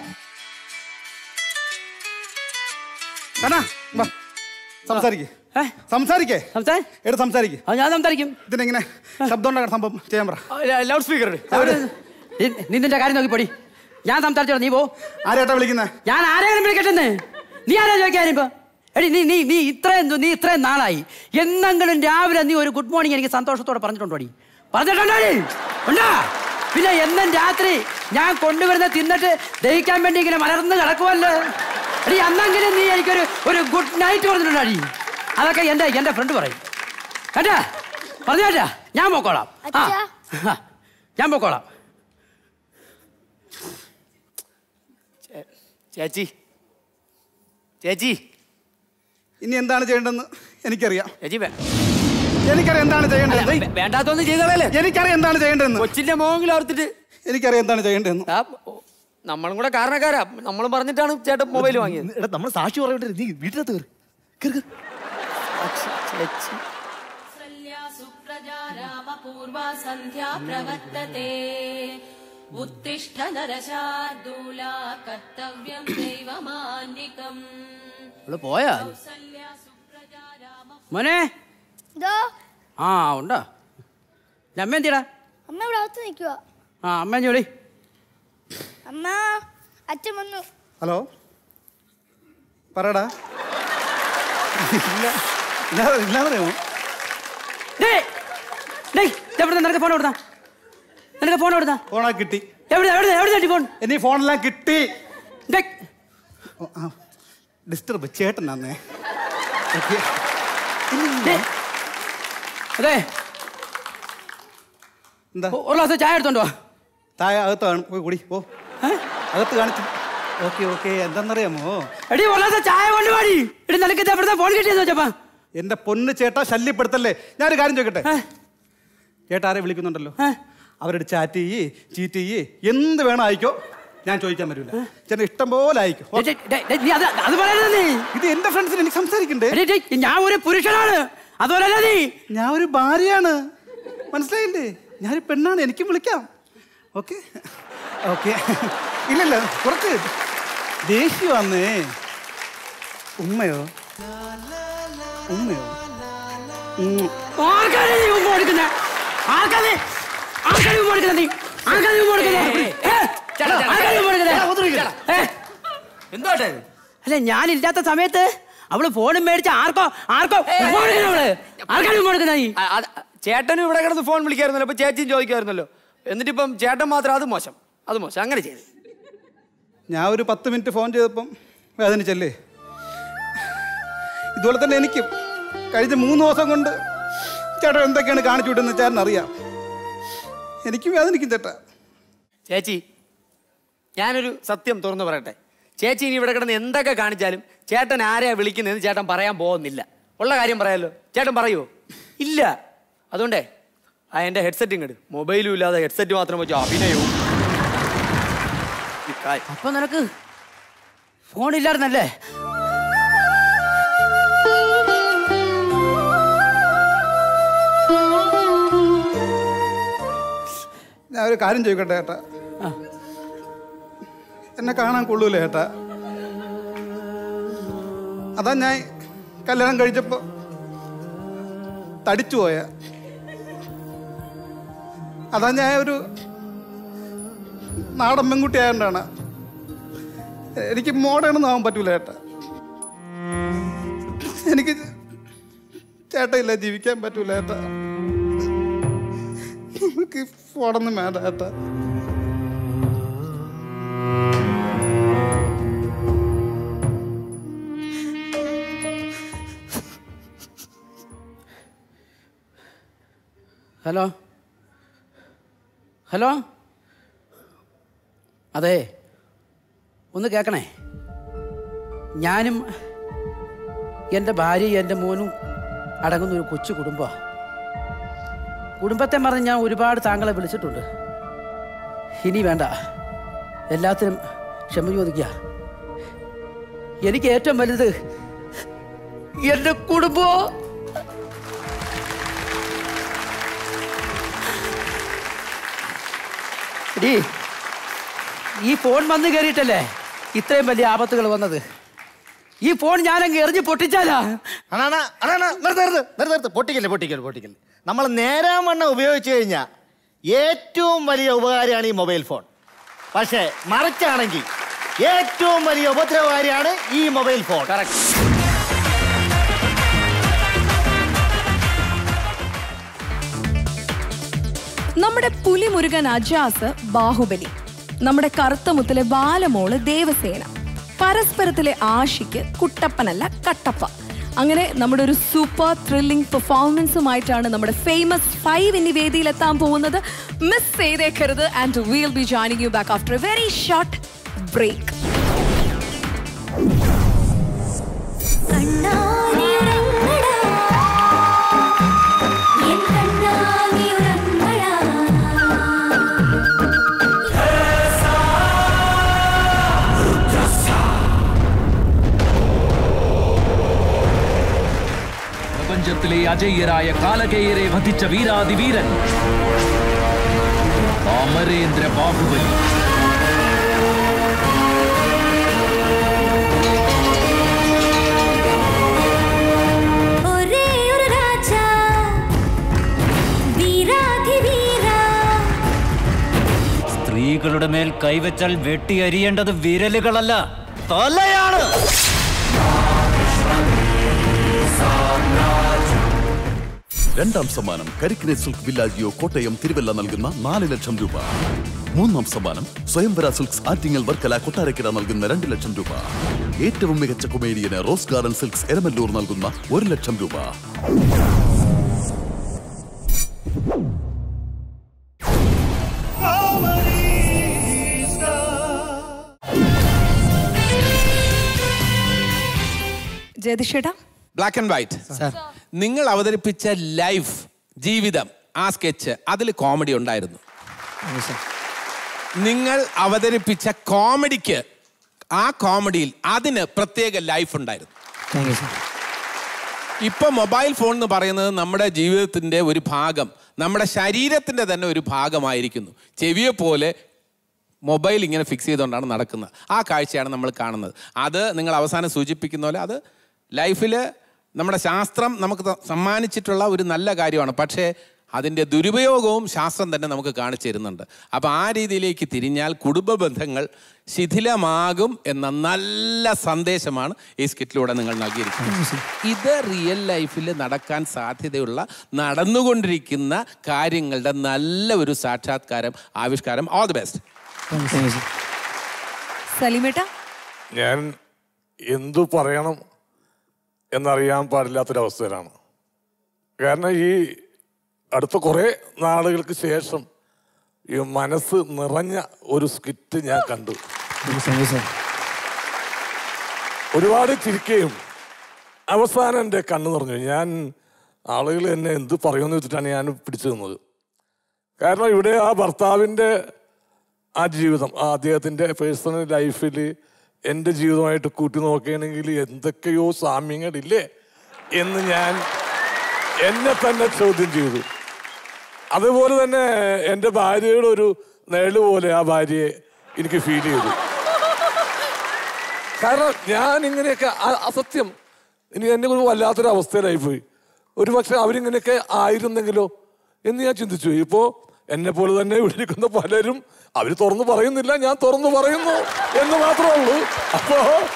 കണ്ണാ വാ സംസാരിക്കേ സംസാരിക്കേ എടുത്ത് സംസാരിക്കേ ഞാൻ സംസാരിക്കും ഇതിനെങ്ങനെ ശബ്ദം ഉണ്ടാക്കുന്ന സംഭവം ചെയ്യാൻ പറ ലൗഡ് സ്പീക്കർ നീ നിന്റെ കാര്യം നോക്കി പൊടി ഞാൻ സംസാരിച്ചോ നീ പോ ആരേട്ടാ വിളിക്കുന്നത് ഞാൻ ആരെങ്കിലും വിളിക്കട്ടെന്ന് നീ ആരാ ചോദിക്കാനിപ്പോ എടി നീ നീ നീ ഇത്രയും ദു- നീ ഇത്രയും നാളായി എന്നെങ്കിലും രാവിലെ നീ ഒരു ഗുഡ് മോർണിംഗ് എനിക്ക് സന്തോഷത്തോടെ പറഞ്ഞിട്ടുണ്ടോടി പറഞ്ഞിട്ടുണ്ടോടി ഉണ്ടാ പിന്നെ എന്നും രാത്രി ഞാൻ കൊണ്ടുവരുന്ന തിന്നിട്ട് ദഹിക്കാൻ വേണ്ടി ഇങ്ങനെ മലർന്ന് കിടക്കുമല്ലോ എടി അന്നെങ്കിലും നീ എനിക്കൊരു ഒരു ഗുഡ് നൈറ്റ് പറഞ്ഞിട്ടുണ്ടാടി അതൊക്കെ എന്റെ എന്റെ ഫ്രണ്ട് പറയും കേട്ടാ പറഞ്ഞു കേട്ടാ ഞാൻ പോക്കോളാം ആ ആ, ഞാൻ പോക്കോളാം ചേച്ചി ചേച്ചി ഇനി എന്താണ് ചെയ്യേണ്ടതെന്ന് എനിക്കറിയാം ചേച്ചി വേ- എനിക്കറിയാം എന്താണ് ചെയ്യേണ്ടത് വേ- വേണ്ടാത്തൊന്നും ചെയ്തോളല്ലേ എനിക്കറിയാം എന്താണ് ചെയ്യേണ്ടതെന്ന് കൊച്ചിന്റെ മോഹങ്ങൾ ഓർത്തിട്ട് എനിക്കറിയാം എന്താണ് ചെയ്യേണ്ടതെന്ന് ആ, ഓ, നമ്മളും കൂടെ കാരണക്കാരാ നമ്മളും പറഞ്ഞിട്ടാണ് ചേട്ടൻ മൊബൈൽ വാങ്ങിയത് എടാ നമ്മൾ സാക്ഷി പറയണ്ടേ നീ വീട്ടിനകത്ത് കയറി ചേച്ചി सुप्रजा रामपूर्वा सन्ध्या प्रवर्तते उत्तिष्ठ नरशार्दूला कर्तव्यं दैवमान्निकम् അവള് പോയാ മോനെ ഇതോ ആ ഉണ്ടോ അമ്മ എന്തിടാ അമ്മ ഇവിടെ അകത്ത് നിൽക്കുക ആ അമ്മ ജോളി അമ്മ അച്ഛൻ വന്നു ഹലോ പറയടാ ഇല്ല ഇല്ലാതെ ഇല്ലാതറിയാമോ എവിടെ നിനക്ക് ഫോൺ കൊടുത്താ നിനക്ക് ഫോൺ കൊടുത്താ ഫോണാ കിട്ടി എവിടെ എവിടെ എവിടെ തട്ടി ഫോൺ എന്നീ ഫോണെല്ലാം കിട്ടി ഡിസ്റ്റർബ് ചേട്ടനാന്നേ ഓക്കെ അതെ എന്താ ഒരു ഗ്ലാസ് ചായ എടുത്തോണ്ടോ താഴെ അകത്ത് കാണും പോയി കൂടി ഓ അകത്ത് കാണിച്ചു ഓക്കെ ഓക്കെ എന്താണെന്നറിയാമോ എടി ഒരു ഗ്ലാസ് ചായ കൊണ്ടുപോടി എടി നിനക്ക് ഇത് എവിടുന്നാ ഫോൺ കിട്ടിയെന്ന് വെച്ചപ്പാ എന്റെ പൊന്ന് ചേട്ടാ ശല്യപ്പെടുത്തല്ലേ ഞാനൊരു കാര്യം ചോദിക്കട്ടെ ചേട്ടാ ആരെ വിളിക്കുന്നുണ്ടല്ലോ അവരോട് ചാറ്റ് ചെയ്യ് ചീറ്റ് ചെയ്യ് എന്ത് വേണം അയക്കോ ഞാൻ ചോദിക്കാൻ പറ്റൂല ചേട്ടൻ ഇഷ്ടം പോലെ അയക്കും നീ അത് അത് പറയരുത് നീ ഇത് എന്റെ ഫ്രണ്ട്സിന് എനിക്ക് സംസാരിക്കണ്ടേ എടി, എടി, ഞാൻ ഒരു പുരുഷനാണ് അതുപോലല്ല നീ ഞാൻ ഒരു ഭാര്യയാണ് മനസ്സിലായില്ലേ ഞാനൊരു പെണ്ണാണ് എനിക്കും വിളിക്കാം ഓക്കെ ഓക്കെ ഇല്ലല്ല കുറച്ച് ദേഷ്യമാന്നേ ഉമ്മയോ ഉമ്മയോ ഉം. ആർക്കാണ് നീ ഉമ്മ കൊടുക്കുന്നെ? ആർക്കാ നീ? ആർക്കാണ് ഈ മോണിക്കുന്നത് നീ ആർക്കാണ് ഈ മോണിക്കുന്നത് ഏ? ചേട്ടാ, ചേട്ടാ, ആർക്കാണ് ഈ മോണിക്കുന്നത്? ചേട്ടാ, ഒതുങ്ങി. ഏ? എന്തോട്ടെ ഇത്? അല്ല ഞാനില്ലാത്ത സമയത്ത് അവള് ഫോണും മേടിച്ച ആർക്കോ ആർക്കോ മോണിക്കുന്നത് അവള് ആർക്കാണ് ഈ മോണിക്കുന്നത് നീ ആ, അത് ചേട്ടനും ഇവിടെ കിടന്ന് ഫോൺ വിളിക്കായിരുന്നല്ലോ അപ്പൊ ചേച്ചിയും ചോദിക്കായിരുന്നല്ലോ എന്നിട്ട് ഇപ്പം ചേട്ടൻ മാത്രം അത് മോശം അത് മോശം അങ്ങനെ ചെയ്തു ഞാൻ ഒരു പത്ത് മിനിറ്റ് ഫോൺ ചെയ്തപ്പം വേദനിച്ചല്ലേ ഇതുപോലെ തന്നെ എനിക്കും കഴിഞ്ഞ മൂന്ന് ദിവസം കൊണ്ട് ചേട്ടൻ എന്തൊക്കെയാണ് കാണിച്ചു വിട്ടെന്ന് ചേട്ടൻ അറിയാം എനിക്കും വേദനിക്കും ചേട്ടാ ചേച്ചി ഞാനൊരു സത്യം തുറന്നു പറയട്ടെ ചേച്ചി ഇനി ഇവിടെ കിടന്ന് എന്തൊക്കെ കാണിച്ചാലും ചേട്ടൻ ആരെയാ വിളിക്കുന്നതെന്ന് ചേട്ടൻ പറയാൻ പോകുന്നില്ല ഉള്ള കാര്യം പറയാലോ ചേട്ടൻ പറയുമോ ഇല്ല അതുകൊണ്ടേ ആ എൻ്റെ ഹെഡ്സെറ്റ് ഇങ്ങോട്ട് മൊബൈലും ഇല്ലാതെ ഹെഡ്സെറ്റ് മാത്രം വെച്ച് അഭിനയവും ഈ കാ- അപ്പൊ നിനക്ക് ഫോണില്ലായിരുന്നല്ലേ ഞാൻ ഒരു കാര്യം ചോദിക്കട്ടെ ചേട്ടാ എന്നെ കാണാൻ കൊള്ളൂലേ ചേട്ടാ അതാ ഞാൻ കല്യാണം കഴിച്ചപ്പോ തടിച്ചു പോയ അതാ ഞാൻ ഒരു നാടൻ പെൺകുട്ടി ആയതുകൊണ്ടാണ് എനിക്ക് മോഡേണൊന്നും ആവാൻ പറ്റൂല ചേട്ടാ എനിക്ക് ചേട്ടയില്ല ജീവിക്കാൻ പറ്റൂല ചേട്ടാ നമുക്ക് ഫോണൊന്നും വേണ്ട ചേട്ടാ ഹലോ ഹലോ അതെ ഒന്ന് കേൾക്കണേ ഞാനും എൻ്റെ ഭാര്യയും എൻ്റെ മോനും അടങ്ങുന്ന ഒരു കൊച്ചു കുടുംബമാണ് കുടുംബത്തെ മറന്ന് ഞാൻ ഒരുപാട് താങ്കളെ വിളിച്ചിട്ടുണ്ട് ഇനി വേണ്ട എല്ലാത്തിനും ക്ഷമ ചോദിക്കുക എനിക്ക് ഏറ്റവും വലുത് എൻ്റെ കുടുംബമോ എടീ, ഈ ഫോൺ വന്ന് കയറിയിട്ടല്ലേ ഇത്രയും വലിയ ആപത്തുകൾ വന്നത് ഈ ഫോൺ ഞാനങ്ങ് എറിഞ്ഞ് പൊട്ടിച്ചാലാ അണാണ അണാണ നിർത്ത് നിർത്ത് നിർത്ത് നിർത്ത് പൊട്ടിക്കല്ലേ പൊട്ടിക്കല്ലേ പൊട്ടിക്കല്ലേ നമ്മൾ നേരാൻ വണ്ണം ഉപയോഗിച്ച് കഴിഞ്ഞാൽ ഏറ്റവും വലിയ ഉപകാരിയാണ് ഈ മൊബൈൽ ഫോൺ പക്ഷേ മറിച്ചാണെങ്കിൽ ഏറ്റവും വലിയ ഉപദ്രവകാരിയാണ് ഈ മൊബൈൽ ഫോൺ നമ്മുടെ പുലിമുരുകൻ അജാസ് ബാഹുബലി നമ്മുടെ കറുത്ത മുത്തിലെ ബാലമോള് ദേവസേന പരസ്പരത്തിലെ ആഷിക്ക് കുട്ടപ്പനല്ല കട്ടപ്പ അങ്ങനെ നമ്മുടെ ഒരു സൂപ്പർ ത്രില്ലിംഗ് പെർഫോമൻസുമായിട്ടാണ് നമ്മുടെ ഫേമസ് ഫൈവ് എന്നീ വേദിയിൽ എത്താൻ പോകുന്നത് മിസ് ചെയ്തേക്കരുത് and will be joining you back after a very short break പ്രപഞ്ചത്തിലെ അജയ്യരായ കാലകേയരെ വധിച്ച വീരാതിവീരൻ അമരേന്ദ്ര ബാഹുബലി ഒരേ ഒരു രാജ വീരാധിവീര സ്ത്രീകളുടെ മേൽ കൈവച്ചാൽ വെട്ടിയരിയേണ്ടത് വിരലുകളല്ല തലയാണ് രണ്ടാം സമ്മാനം കരിക്കിനെ സിൽക്ക് വില്ലാജിയോ കോട്ടയം തിരുവല്ല നൽകുന്ന നാല് ലക്ഷം രൂപ മൂന്നാം സമ്മാനം സ്വയംവര സിൽക്സ് ആറ്റിങ്ങൽ വർക്കല കൊട്ടാരക്കര നൽകുന്ന രണ്ട് ലക്ഷം രൂപ ഏറ്റവും മികച്ച കൊമേഡിയന് റോസ് ഗാർഡൻ സിൽക്സ് എരമല്ലൂർ നൽകുന്ന ഒരു ലക്ഷം രൂപ ജയതിഷേട്ടാ ബ്ലാക്ക് ആൻഡ് വൈറ്റ് നിങ്ങൾ അവതരിപ്പിച്ച ലൈഫ് ജീവിതം ആ സ്കെച്ച് അതിൽ കോമഡി ഉണ്ടായിരുന്നു നിങ്ങൾ അവതരിപ്പിച്ച കോമഡിക്ക് ആ കോമഡിയിൽ അതിന് പ്രത്യേക ലൈഫ് ഉണ്ടായിരുന്നു ഇപ്പൊ മൊബൈൽ ഫോൺ എന്ന് പറയുന്നത് നമ്മുടെ ജീവിതത്തിന്റെ ഒരു ഭാഗം നമ്മുടെ ശരീരത്തിന്റെ തന്നെ ഒരു ഭാഗമായിരിക്കുന്നു ചെവിയെ പോലെ മൊബൈൽ ഇങ്ങനെ ഫിക്സ് ചെയ്തുകൊണ്ടാണ് നടക്കുന്നത് ആ കാഴ്ചയാണ് നമ്മൾ കാണുന്നത് അത് നിങ്ങൾ അവസാനം സൂചിപ്പിക്കുന്ന പോലെ അത് ലൈഫിൽ നമ്മുടെ ശാസ്ത്രം നമുക്ക് ത- സമ്മാനിച്ചിട്ടുള്ള ഒരു നല്ല കാര്യമാണ് പക്ഷേ അതിൻ്റെ ദുരുപയോഗവും ശാസ്ത്രം തന്നെ നമുക്ക് കാണിച്ചു തരുന്നുണ്ട് അപ്പോൾ ആ രീതിയിലേക്ക് തിരിഞ്ഞാൽ കുടുംബ ബന്ധങ്ങൾ ശിഥിലമാകും എന്ന നല്ല സന്ദേശമാണ് ഈ സ്കിറ്റിലൂടെ നിങ്ങൾ നൽകിയിരിക്കുന്നത് ഇത് റിയൽ ലൈഫിൽ നടക്കാൻ സാധ്യതയുള്ള നടന്നുകൊണ്ടിരിക്കുന്ന കാര്യങ്ങളുടെ നല്ല ഒരു സാക്ഷാത്കാരം ആവിഷ്കാരം ഓൾ ദി ബെസ്റ്റ് സലിമേട്ട ഞാൻ എന്തു പറയണം എന്നറിയാൻ പാടില്ലാത്തൊരവസ്ഥയിലാണ് കാരണം ഈ അടുത്ത കുറേ നാളുകൾക്ക് ശേഷം ഈ മനസ്സ് നിറഞ്ഞ ഒരു സ്കിറ്റ് ഞാൻ കണ്ടു ഒരുപാട് ചിരിക്കുകയും അവസാനം എൻ്റെ കണ്ണ് നിറഞ്ഞു ഞാൻ ആളുകൾ എന്നെ എന്ത് പറയുമെന്ന് വെച്ചിട്ടാണ് ഞാൻ പിടിച്ചു നിന്നത് കാരണം ഇവിടെ ആ ഭർത്താവിൻ്റെ ആ ജീവിതം ആ അദ്ദേഹത്തിൻ്റെ പേഴ്സണൽ ലൈഫിൽ എൻ്റെ ജീവിതമായിട്ട് കൂട്ടി നോക്കുകയാണെങ്കിൽ എന്തൊക്കെയോ സാമ്യങ്ങളില്ലേ എന്ന് ഞാൻ എന്നെ തന്നെ ചോദ്യം ചെയ്തു അതുപോലെ തന്നെ എൻ്റെ ഭാര്യയുടെ ഒരു നിഴല് പോലെ ആ ഭാര്യയെ എനിക്ക് ഫീൽ ചെയ്തു കാരണം ഞാൻ ഇങ്ങനെയൊക്കെ അ- അസത്യം ഇനി എന്നെ ഒരു വല്ലാത്തൊരു അവസ്ഥയിലായിപ്പോയി ഒരു പക്ഷെ അവരിങ്ങനെയൊക്കെ ആയിരുന്നെങ്കിലോ എന്ന് ഞാൻ ചിന്തിച്ചു ഇപ്പോൾ എന്നെ പോലെ തന്നെ ഇവിടെ ഇരിക്കുന്ന പലരും അവർ തുറന്നു പറയുന്നില്ല ഞാൻ തുറന്നു പറയുന്നു എന്ന് മാത്രമേ ഉള്ളൂ അപ്പോ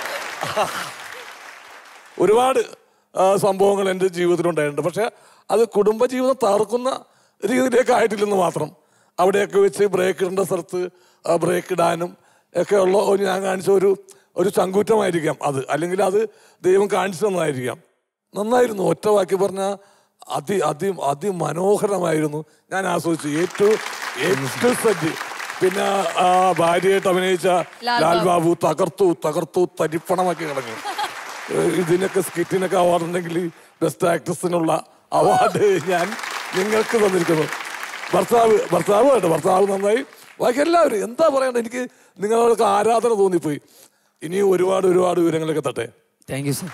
ഒരുപാട് ആ, സംഭവങ്ങൾ എൻ്റെ ജീവിതത്തിലുണ്ടായിട്ടുണ്ട് പക്ഷെ അത് കുടുംബജീവിതം തകർക്കുന്ന രീതിയിലേക്ക് ആയിട്ടില്ലെന്ന് മാത്രം അവിടെയൊക്കെ വെച്ച് ബ്രേക്ക് ഇടേണ്ട സ്ഥലത്ത് ബ്രേക്ക് ഇടാനും ഒക്കെ ഉള്ള ഒരു ഞാൻ കാണിച്ച ഒരു ഒരു ചങ്കൂറ്റമായിരിക്കാം അത് അല്ലെങ്കിൽ അത് ദൈവം കാണിച്ചു തന്നതായിരിക്കാം നന്നായിരുന്നു ഒറ്റ വാക്കി പറഞ്ഞ അതി അതി അതിമനോഹരമായിരുന്നു ഞാൻ ആസ്വദിച്ചു ഏറ്റവും ഏറ്റവും സജ്ജ് പിന്നെ ആ ഭാര്യയായിട്ട് അഭിനയിച്ച ലാൽ ലാൽ ബാബു. ബാബു തകർത്തു തകർത്തു തരിപ്പണമാക്കി കളഞ്ഞു ഏഹ് ഇതിനൊക്കെ സ്കിറ്റിനൊക്കെ അവാർഡ് ഉണ്ടെങ്കിൽ ബെസ്റ്റ് ആക്ട്രസിനുള്ള അവാർഡ് ഞാൻ നിങ്ങൾക്ക് തന്നിരിക്കുന്നു ഭർത്താവ് ഭർത്താവ് കേട്ടോ ഭർത്താവ് നന്നായി ബാക്കി എല്ലാവരും എന്താ പറയണ്ടത് എനിക്ക് നിങ്ങളോടൊക്കെ ആരാധന തോന്നിപ്പോയി ഇനിയും ഒരുപാട് ഒരുപാട് വിവരങ്ങളൊക്കെ തട്ടെ thank you sir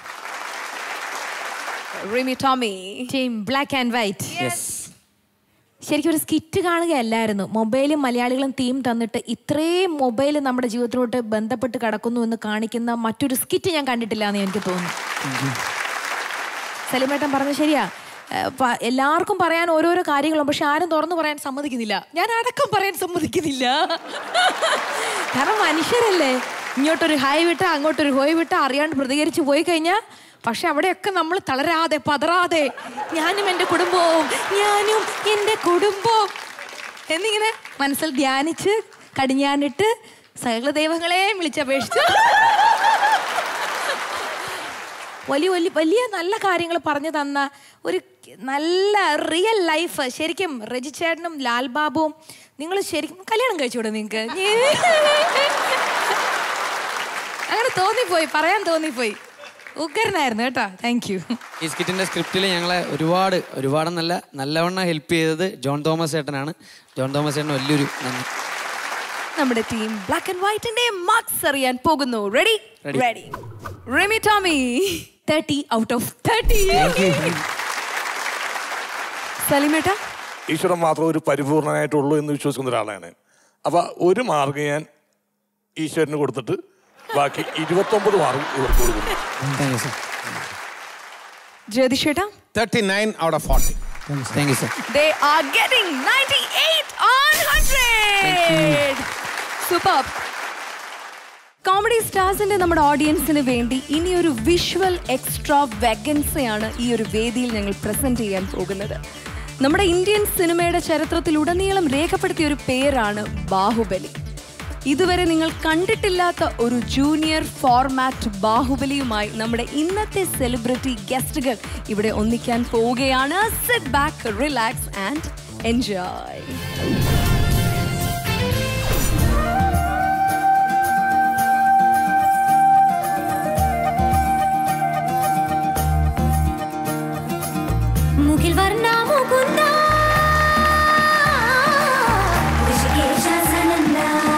Rimi Tomy team black and white ശരിക്കും ഒരു സ്കിറ്റ് കാണുകയല്ലായിരുന്നു മൊബൈലും മലയാളികളും തീം തന്നിട്ട് ഇത്രയും മൊബൈൽ നമ്മുടെ ജീവിതത്തിലോട്ട് ബന്ധപ്പെട്ട് കിടക്കുന്നു എന്ന് കാണിക്കുന്ന മറ്റൊരു സ്കിറ്റ് ഞാൻ കണ്ടിട്ടില്ല എന്ന് എനിക്ക് തോന്നുന്നു സലിമേട്ടൻ പറഞ്ഞ ശരിയാ ഏഹ് പ- എല്ലാവർക്കും പറയാൻ ഓരോരോ കാര്യങ്ങളും പക്ഷെ ആരും തുറന്നു പറയാൻ സമ്മതിക്കുന്നില്ല ഞാൻ അടക്കം പറയാൻ സമ്മതിക്കുന്നില്ല കാരണം മനുഷ്യരല്ലേ ഇങ്ങോട്ടൊരു ഹായ് വിട്ട അങ്ങോട്ടൊരു ഹോയ് വിട്ട അറിയാണ്ട് പ്രതികരിച്ച് പോയി കഴിഞ്ഞാൽ പക്ഷെ അവിടെയൊക്കെ നമ്മൾ തളരാതെ പതറാതെ ഞാനും എൻ്റെ കുടുംബവും ഞാനും എൻ്റെ കുടുംബവും എന്നിങ്ങനെ മനസ്സിൽ ധ്യാനിച്ച് കടിഞ്ഞാണിട്ട് സകല ദൈവങ്ങളെയും വിളിച്ചപേക്ഷിച്ചു വലിയ വലിയ വലിയ നല്ല കാര്യങ്ങൾ പറഞ്ഞു തന്ന ഒരു നല്ല റിയൽ ലൈഫ് ശരിക്കും റെജി ചേട്ടനും ലാൽ ബാബുവും നിങ്ങൾ ശരിക്കും കല്യാണം കഴിച്ചുകൂടെ നിങ്ങൾക്ക് അങ്ങനെ തോന്നിപ്പോയി പറയാൻ തോന്നിപ്പോയി ഉഗ്രനായിരുന്നു കേട്ടോ താങ്ക് യു ഈ സ്കിറ്റിന്റെ സ്ക്രിപ്റ്റിൽ ഞങ്ങളെ ഒരുപാട് ഒരുപാട് നല്ല നല്ലവണ്ണം ഹെൽപ്പ് ചെയ്തത് ജോൺ തോമസ് ചേട്ടനാണ് ജോൺ തോമസ് ചേട്ടന് വലിയൊരു നന്ദി നമ്മുടെ ടീം ബ്ലാക്ക് ആൻഡ് വൈറ്റിന്റെ മാർക്സ് അറിയാൻ പോകുന്നു ready Ready. Ready Rimi Tomy thirty out of thirty സലിമേട്ട ഈശ്വരൻ മാത്രം ഒരു പരിപൂർണനായിട്ടുള്ളൂ എന്ന് വിശ്വസിക്കുന്ന ഒരാളാണ് അപ്പൊ ഒരു മാർക്ക് ഞാൻ ഈശ്വരന് കൊടുത്തിട്ട് ബാക്കി ഇരുപത്തൊമ്പത് മാർക്ക് ഇവർക്ക് കൊടുക്കുന്നു ജ്യോതിഷേട്ടാ thirty nine out of forty thank you sir They are getting 98 on 100. Superb. Comedy സ്റ്റാർസിന്റെ നമ്മുടെ ഓഡിയൻസിന് വേണ്ടി ഇനി ഒരു വിഷ്വൽ എക്സ്ട്രാ വെഗൻസയാണ് ഈ ഒരു വേദിയിൽ ഞങ്ങൾ പ്രസന്റ് ചെയ്യാൻ പോകുന്നത് നമ്മുടെ ഇന്ത്യൻ സിനിമയുടെ ചരിത്രത്തിലുടനീളം രേഖപ്പെടുത്തിയ ഒരു പേരാണ് ബാഹുബലി ഇതുവരെ നിങ്ങൾ കണ്ടിട്ടില്ലാത്ത ഒരു ജൂനിയർ ഫോർമാറ്റ് ബാഹുബലിയുമായി നമ്മുടെ ഇന്നത്തെ സെലിബ്രിറ്റി ഗസ്റ്റുകൾ ഇവിടെ ഒന്നിക്കാൻ പോവുകയാണ് sit back relax and enjoy മുകിൽ വർണ്ണ മുകുന്ദ ഋഷികേശ സനന്ദ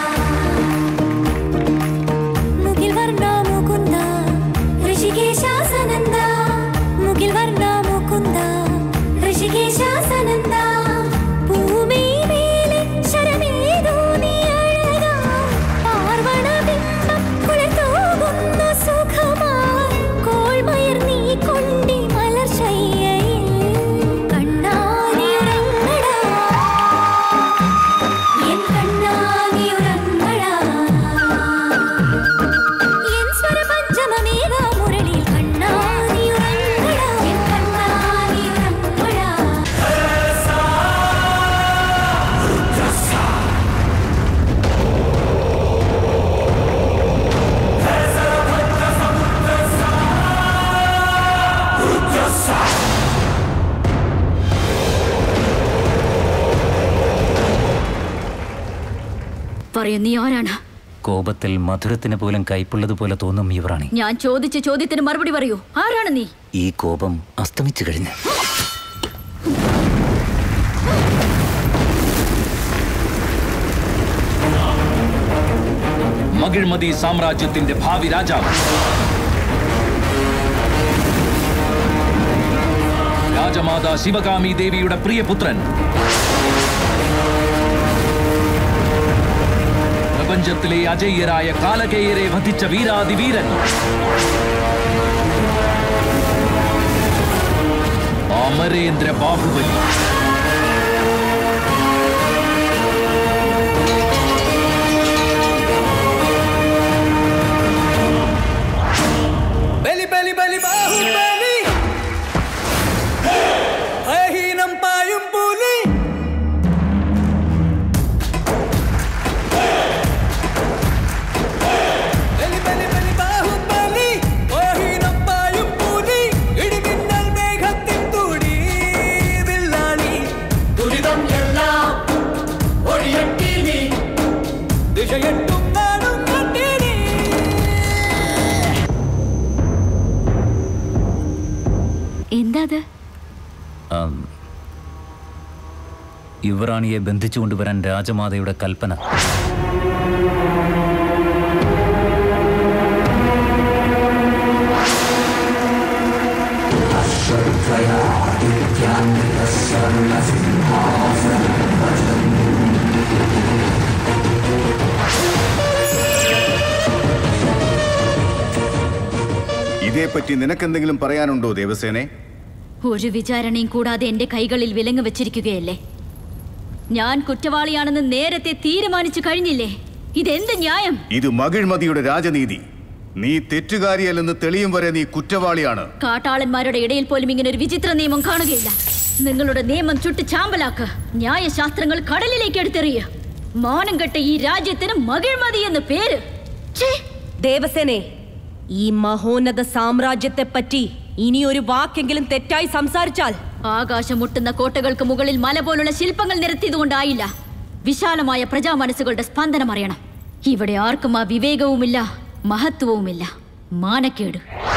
മുകിൽ വർണ്ണ മുകുന്ദ ഋഷികേശ സനന്ദ മുകിൽ വർണ്ണ മുകുന്ദ ഋഷികേശ സനന്ദ ഭൂമി മേലെ പറയൂ നീ ആരാണ് കോപത്തിൽ മധുരത്തിന് പോലും കൈപ്പുള്ളതുപോലെ തോന്നും യുവറാണി ഞാൻ ചോദിച്ച ചോദ്യത്തിന് മറുപടി പറയൂ ആരാണ് നീ ഈ കോപം അസ്തമിച്ചു കഴിഞ്ഞ് മകിഴ്മതി സാമ്രാജ്യത്തിന്റെ ഭാവി രാജാവ് രാജമാത ശിവകാമി ദേവിയുടെ പ്രിയപുത്രൻ പ്രപഞ്ചത്തിലെ അജയ്യരായ കാലകേയരെ വധിച്ച വീരാതിവീരൻ അമരേന്ദ്ര ബാഹുബലി ബലി ബലി ബലി ബാഹുബലി ഭയഹീനം പായും പുലി ബലി ബലി ബലി ബാഹുബലി ഭയഹീനം പായും പുലി ഇടിമിന്നൽ മേഘത്തിൻ തുടി വില്ലാളി ദുരിതം എല്ലാം ഒഴിയട്ടി നീ ദിശയെട്ടും നാടും കണ്ടിനി എന്താ അത് ആം, യുവറാണിയെ ബന്ധിച്ചു കൊണ്ടുവരാൻ രാജമാതയുടെ കൽപ്പന ഇതേപ്പറ്റി നിനക്കെന്തെങ്കിലും പറയാനുണ്ടോ ദേവസേനെ ഒരു വിചാരണയും കൂടാതെ എന്റെ കൈകളിൽ വിലങ്ങ് വെച്ചിരിക്കുകയല്ലേ ഞാൻ കുറ്റവാളിയാണെന്ന് നേരത്തെ തീരുമാനിച്ചു കഴിഞ്ഞില്ലേ ഇതെന്ത് ന്യായം ഇത് മകിഴ്മതിയുടെ രാജനീതി നീ തെറ്റുകാരിയല്ലെന്ന് തെളിയും വരെ നീ കുറ്റവാളിയാണ് കാട്ടാളന്മാരുടെ ഇടയിൽ പോലും ഇങ്ങനെ ഒരു വിചിത്ര നിയമം കാണുകയില്ല നിങ്ങളുടെ നിയമം ചുട്ട് ചാമ്പലാക്ക് ന്യായശാസ്ത്രങ്ങൾ കടലിലേക്ക് എടുത്തെറിയ മാനം കെട്ട ഈ രാജ്യത്തിന് മകിഴ്മതി എന്ന് പേര് ദേവസേനെ ഈ മഹോന്നത സാമ്രാജ്യത്തെ പറ്റി ഇനി ഒരു വാക്കെങ്കിലും തെറ്റായി സംസാരിച്ചാൽ ആകാശം മുട്ടുന്ന കോട്ടകൾക്ക് മുകളിൽ മല പോലുള്ള ശില്പങ്ങൾ നിരത്തിയതുകൊണ്ടായില്ല വിശാലമായ പ്രജാ മനസ്സുകളുടെ സ്പന്ദനം അറിയണം ഇവിടെ ആർക്കും ആ വിവേകവുമില്ല മഹത്വവുമില്ല മാനക്കേട്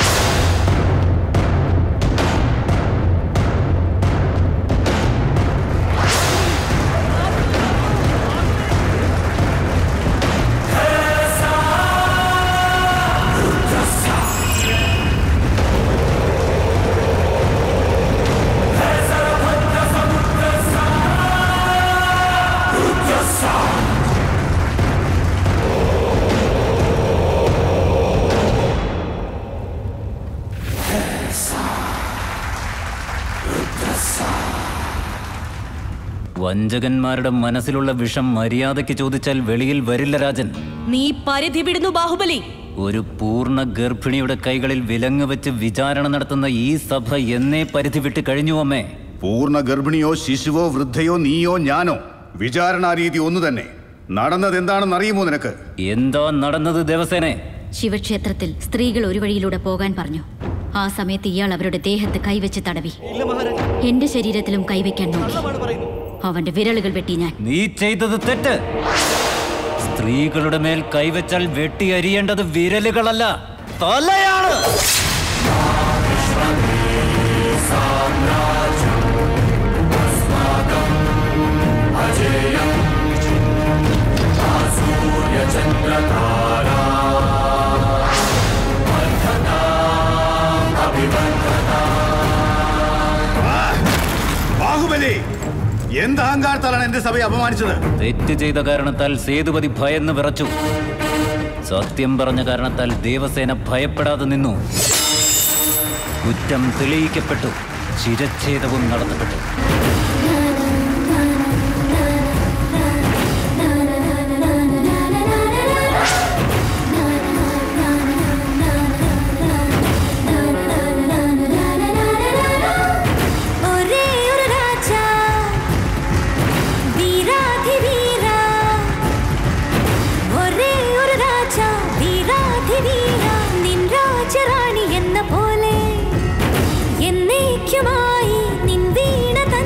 വഞ്ചകന്മാരുടെ മനസ്സിലുള്ള വിഷം മര്യാദയ്ക്ക് ചോദിച്ചാൽ വെളിയിൽ വരില്ല രാജൻ നീ പരിധി വിടുന്നു ബാഹുബലി ഒരു പൂർണ്ണ ഗർഭിണിയുടെ കൈകളിൽ വിലങ്ങ് വെച്ച് വിചാരണ നടത്തുന്ന ഈ സഭ എന്നേ പരിധി വിട്ട് കഴിഞ്ഞു അമ്മേ പൂർണ്ണ ഗർഭിണിയോ ശിശുവോ വൃദ്ധയോ നീയോ ഞാനോ വിചാരണാ രീതി ഒന്നു തന്നെ നടന്നത് എന്താണെന്ന് അറിയുമോ നിനക്ക് എന്താ നടന്നത് ദേവസേനെ ശിവക്ഷേത്രത്തിൽ സ്ത്രീകൾ ഒരു വഴിയിലൂടെ പോകാൻ പറഞ്ഞു ആ സമയത്ത് ഇയാൾ അവരുടെ ദേഹത്ത് കൈവച്ച് തടവി എന്റെ ശരീരത്തിലും കൈവയ്ക്കാൻ നോക്കി അവന്റെ വിരലുകൾ വെട്ടി ഞാൻ നീ ചെയ്തത് തെറ്റ് സ്ത്രീകളുടെ മേൽ കൈവച്ചാൽ വെട്ടി അരിയേണ്ടത് വിരലുകളല്ല തലയാണ് ബാഹുബലി എന്ത് അഹങ്കാരത്താലാണ് എന്റെ സഭയെ അപമാനിച്ചത് തെറ്റ് ചെയ്ത കാരണത്താൽ സേതുപതി ഭയന്ന് വിറച്ചു സത്യം പറഞ്ഞ കാരണത്താൽ ദേവസേന ഭയപ്പെടാതെ നിന്നു കുറ്റം തെളിയിക്കപ്പെട്ടു ശിരച്ഛേദവും നടത്തപ്പെട്ടു ഒരേ ഒരു രാജ വീരാധിവീര ഒരേ ഒരു രാജ വീരാധിവീര നിൻ രാജറാണി എന്ന പോലെ എന്നേക്കുമായി നിൻ വീണ തൻ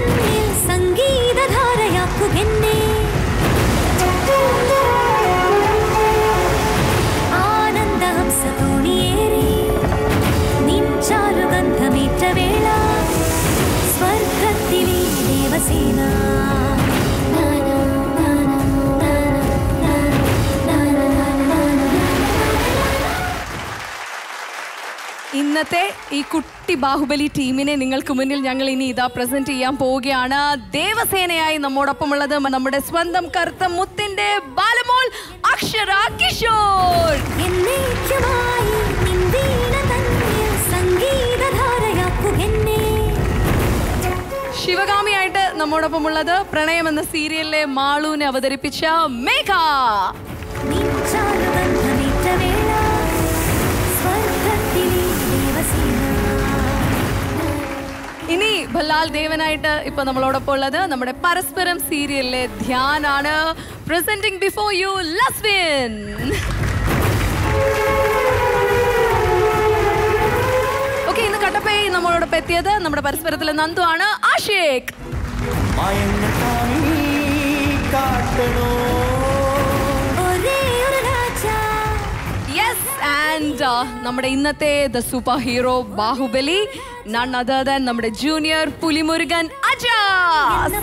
ഇന്നത്തെ ഈ കുട്ടി ബാഹുബലി ടീമിനെ നിങ്ങൾക്ക് മുന്നിൽ ഞങ്ങൾ ഇനി ഇതാ പ്രസന്റ് ചെയ്യാൻ പോവുകയാണ് ദേവസേനയായി നമ്മോടൊപ്പമുള്ളത് നമ്മുടെ സ്വന്തം കറുത്ത മുത്തിന്റെ ബാലമോൾ അക്ഷര കിഷോർ എന്നേക്കുമായി നിന്ദീന തന്നിൽ സംഗീതധാരയാക്കുകെന്നെ ശിവകാമിയായിട്ട് നമ്മോടൊപ്പമുള്ളത് പ്രണയം എന്ന സീരിയലിലെ മാളൂനെ അവതരിപ്പിച്ച മേഘ ചാരുബന്ധമേറ്റ വേള സ്വർഗത്തിലെ ദേവസേന ഇനി ഭല്ലാൽ ദേവനായിട്ട് ഇപ്പൊ നമ്മളോടൊപ്പം ഉള്ളത് നമ്മുടെ പരസ്പരം സീരിയലിലെ ധ്യാനാണ് presenting before you Laswin okay ഇന്ന് കട്ടപ്പയെ നമ്മളോടൊപ്പം എത്തിയത് നമ്മുടെ പരസ്പരത്തിലെ നന്ദു ആണ് ആഷിഖ് ഒരേ ഒരു രാജ യെസ് ആൻഡ് നമ്മുടെ ഇന്നത്തെ the super hero Baahubali none other than നമ്മുടെ ജൂനിയർ പുലിമുരുകൻ അജാസ്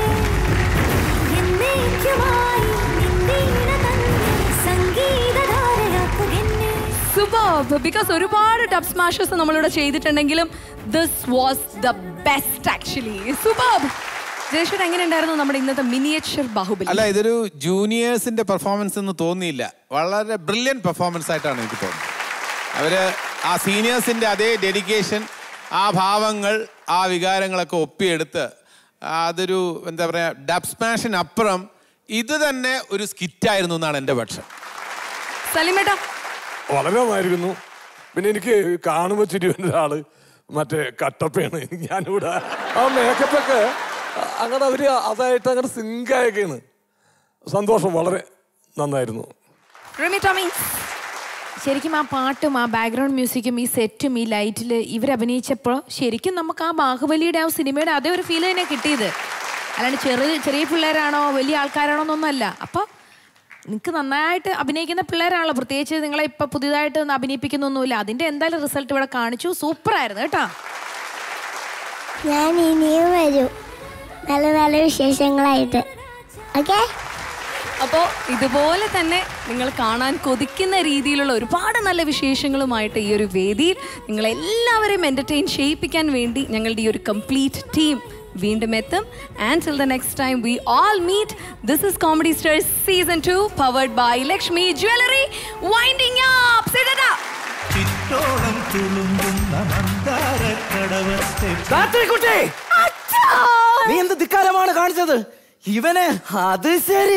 എന്നേക്കുമായി നിന്ദീന തന്നിൽ സംഗീതധാരയാക്കുകെന്നെ സൂപ്പർ ബിക്കോസ് ഒരുപാട് ടബ് സ്മാഷസ് നമ്മളിവിടെ ചെയ്തിട്ടുണ്ടെങ്കിലും this was the best actually super Jayashwar എങ്ങനെ ഉണ്ടായിരുന്നു നമ്മുടെ ഇന്നത്തെ മിനിയേച്ചർ ബാഹുബലി അല്ല ഇതൊരു ജൂനിയേഴ്സിന്റെ പെർഫോമൻസ് എന്ന് തോന്നിയില്ല വളരെ ബ്രില്യൻ പെർഫോമൻസ് ആയിട്ടാണ് എനിക്ക് തോന്നുന്നത് അവര് ആ സീനിയേഴ്സിന്റെ അതേ ഡെഡിക്കേഷൻ ആ ഭാവങ്ങൾ ആ വികാരങ്ങളൊക്കെ ഒപ്പിയെടുത്ത് അതൊരു എന്താ പറയാ ഡബ് സ്മാഷിനപ്പുറം ഇത് തന്നെ ഒരു സ്കിറ്റായിരുന്നു എന്നാണ് എൻ്റെ പക്ഷം സലിമേട്ട വളരെ നന്നായിരുന്നു പിന്നെ എനിക്ക് കാണുമ്പോൾ ചിരി വരുന്ന ഒരാള് മറ്റേ കട്ടപ്പയാണ് ഞാനിവിടെ ആ മേക്കപ്പ് ഒക്കെ അങ്ങനെ അവര് അതായിട്ട് അങ്ങനെ സിങ്കായൊക്കെയാണ് സന്തോഷം വളരെ നന്നായിരുന്നു റിമി ടോമി ശരിക്കും ആ പാട്ടും ആ ബാക്ക്ഗ്രൗണ്ട് മ്യൂസിക്കും ഈ സെറ്റും ഈ ലൈറ്റിൽ ഇവരഭിനയിച്ചപ്പോൾ ശരിക്കും നമുക്ക് ആ ബാഹുബലിയുടെ ആ സിനിമയുടെ അതേ ഒരു ഫീൽ തന്നെ കിട്ടിയത് അല്ലാണ്ട് ചെറിയ ചെറിയ പിള്ളേരാണോ വലിയ ആൾക്കാരാണോ എന്നൊന്നല്ല അപ്പോൾ നിങ്ങൾക്ക് നന്നായിട്ട് അഭിനയിക്കുന്ന പിള്ളേരാണല്ലോ പ്രത്യേകിച്ച് നിങ്ങളെ ഇപ്പം പുതിയതായിട്ട് ഒന്നും അഭിനയിപ്പിക്കുന്നൊന്നുമില്ല അതിൻ്റെ എന്തായാലും റിസൾട്ട് ഇവിടെ കാണിച്ചു സൂപ്പറായിരുന്നു കേട്ടോ ഞാൻ ഇനിയും വരും നല്ല നല്ല വിശേഷങ്ങളായിട്ട് ഓക്കെ അപ്പോൾ ഇതുപോലെ തന്നെ നിങ്ങൾ കാണാൻ കൊതിക്കുന്ന രീതിയിലുള്ള ഒരുപാട് നല്ല വിശേഷങ്ങളുമായിട്ട് ഈ ഒരു വേദിയിൽ നിങ്ങൾ എല്ലാവരെയും എൻ്റർടൈൻ ചെയ്യിപ്പിക്കാൻ വേണ്ടി ഞങ്ങളുടെ ഈ ഒരു കംപ്ലീറ്റ് ടീം വീണ്ടും എത്തും and till the next time we all meet this is comedy stars season two powered by Lakshmi jewellery winding up സിതടാ ചിറ്റോളം തുളുമ്പുന്ന മന്ദാരക്കടവത്തെ രാത്രിക്കുട്ടി നീ എന്ത് ധിക്കാരമാണ് കാണിച്ചത് ഇവന് അത് ശരി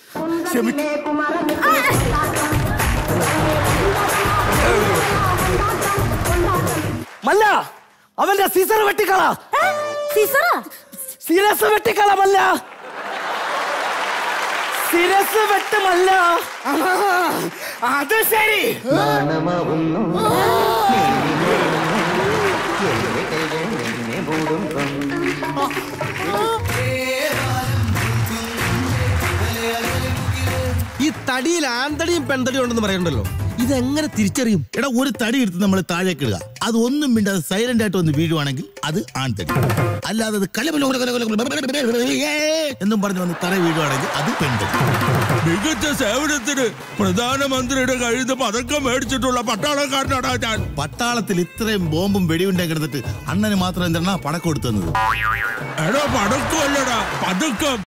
മല്ല അവന്റെ സീസർ വെട്ടിക്കള സിരസ് വെട്ടിക്കള മല്ല സിരസ് വെട്ടുമല്ല അത് ശരി ഈ തടിയിൽ ആന്തടിയും പെൺതടിയും ഉണ്ടെന്ന് പറയണ്ടല്ലോ ഇതെങ്ങനെ തിരിച്ചറിയും എടാ ഒരു തടി എടുത്ത് നമ്മൾ താഴേക്ക് ഇടുക അത് ഒന്നും മിണ്ടാതെ സൈലന്റ് ആയിട്ട് ഒന്ന് വീഴുവാണെങ്കിൽ അത് ആൺതടി അല്ലാതെ അത് കലബല എന്നും പറഞ്ഞു വന്ന് തറ വീഴുവാണെങ്കിൽ അത് പെൺതടി മികച്ച സേവനത്തിന് പ്രധാനമന്ത്രിയുടെ കയ്യിൽ നിന്ന് പതക്കം മേടിച്ചിട്ടുള്ള പട്ടാളക്കാരനാടാ ഞാൻ പട്ടാളത്തിൽ ഇത്രയും ബോംബും വെടിയുണ്ടേ കിടന്നിട്ട് അണ്ണന് മാത്രം എന്താണ് പടക്കം കൊടുത്തത് എടോ പടക്കമല്ലടാ പതുക്കം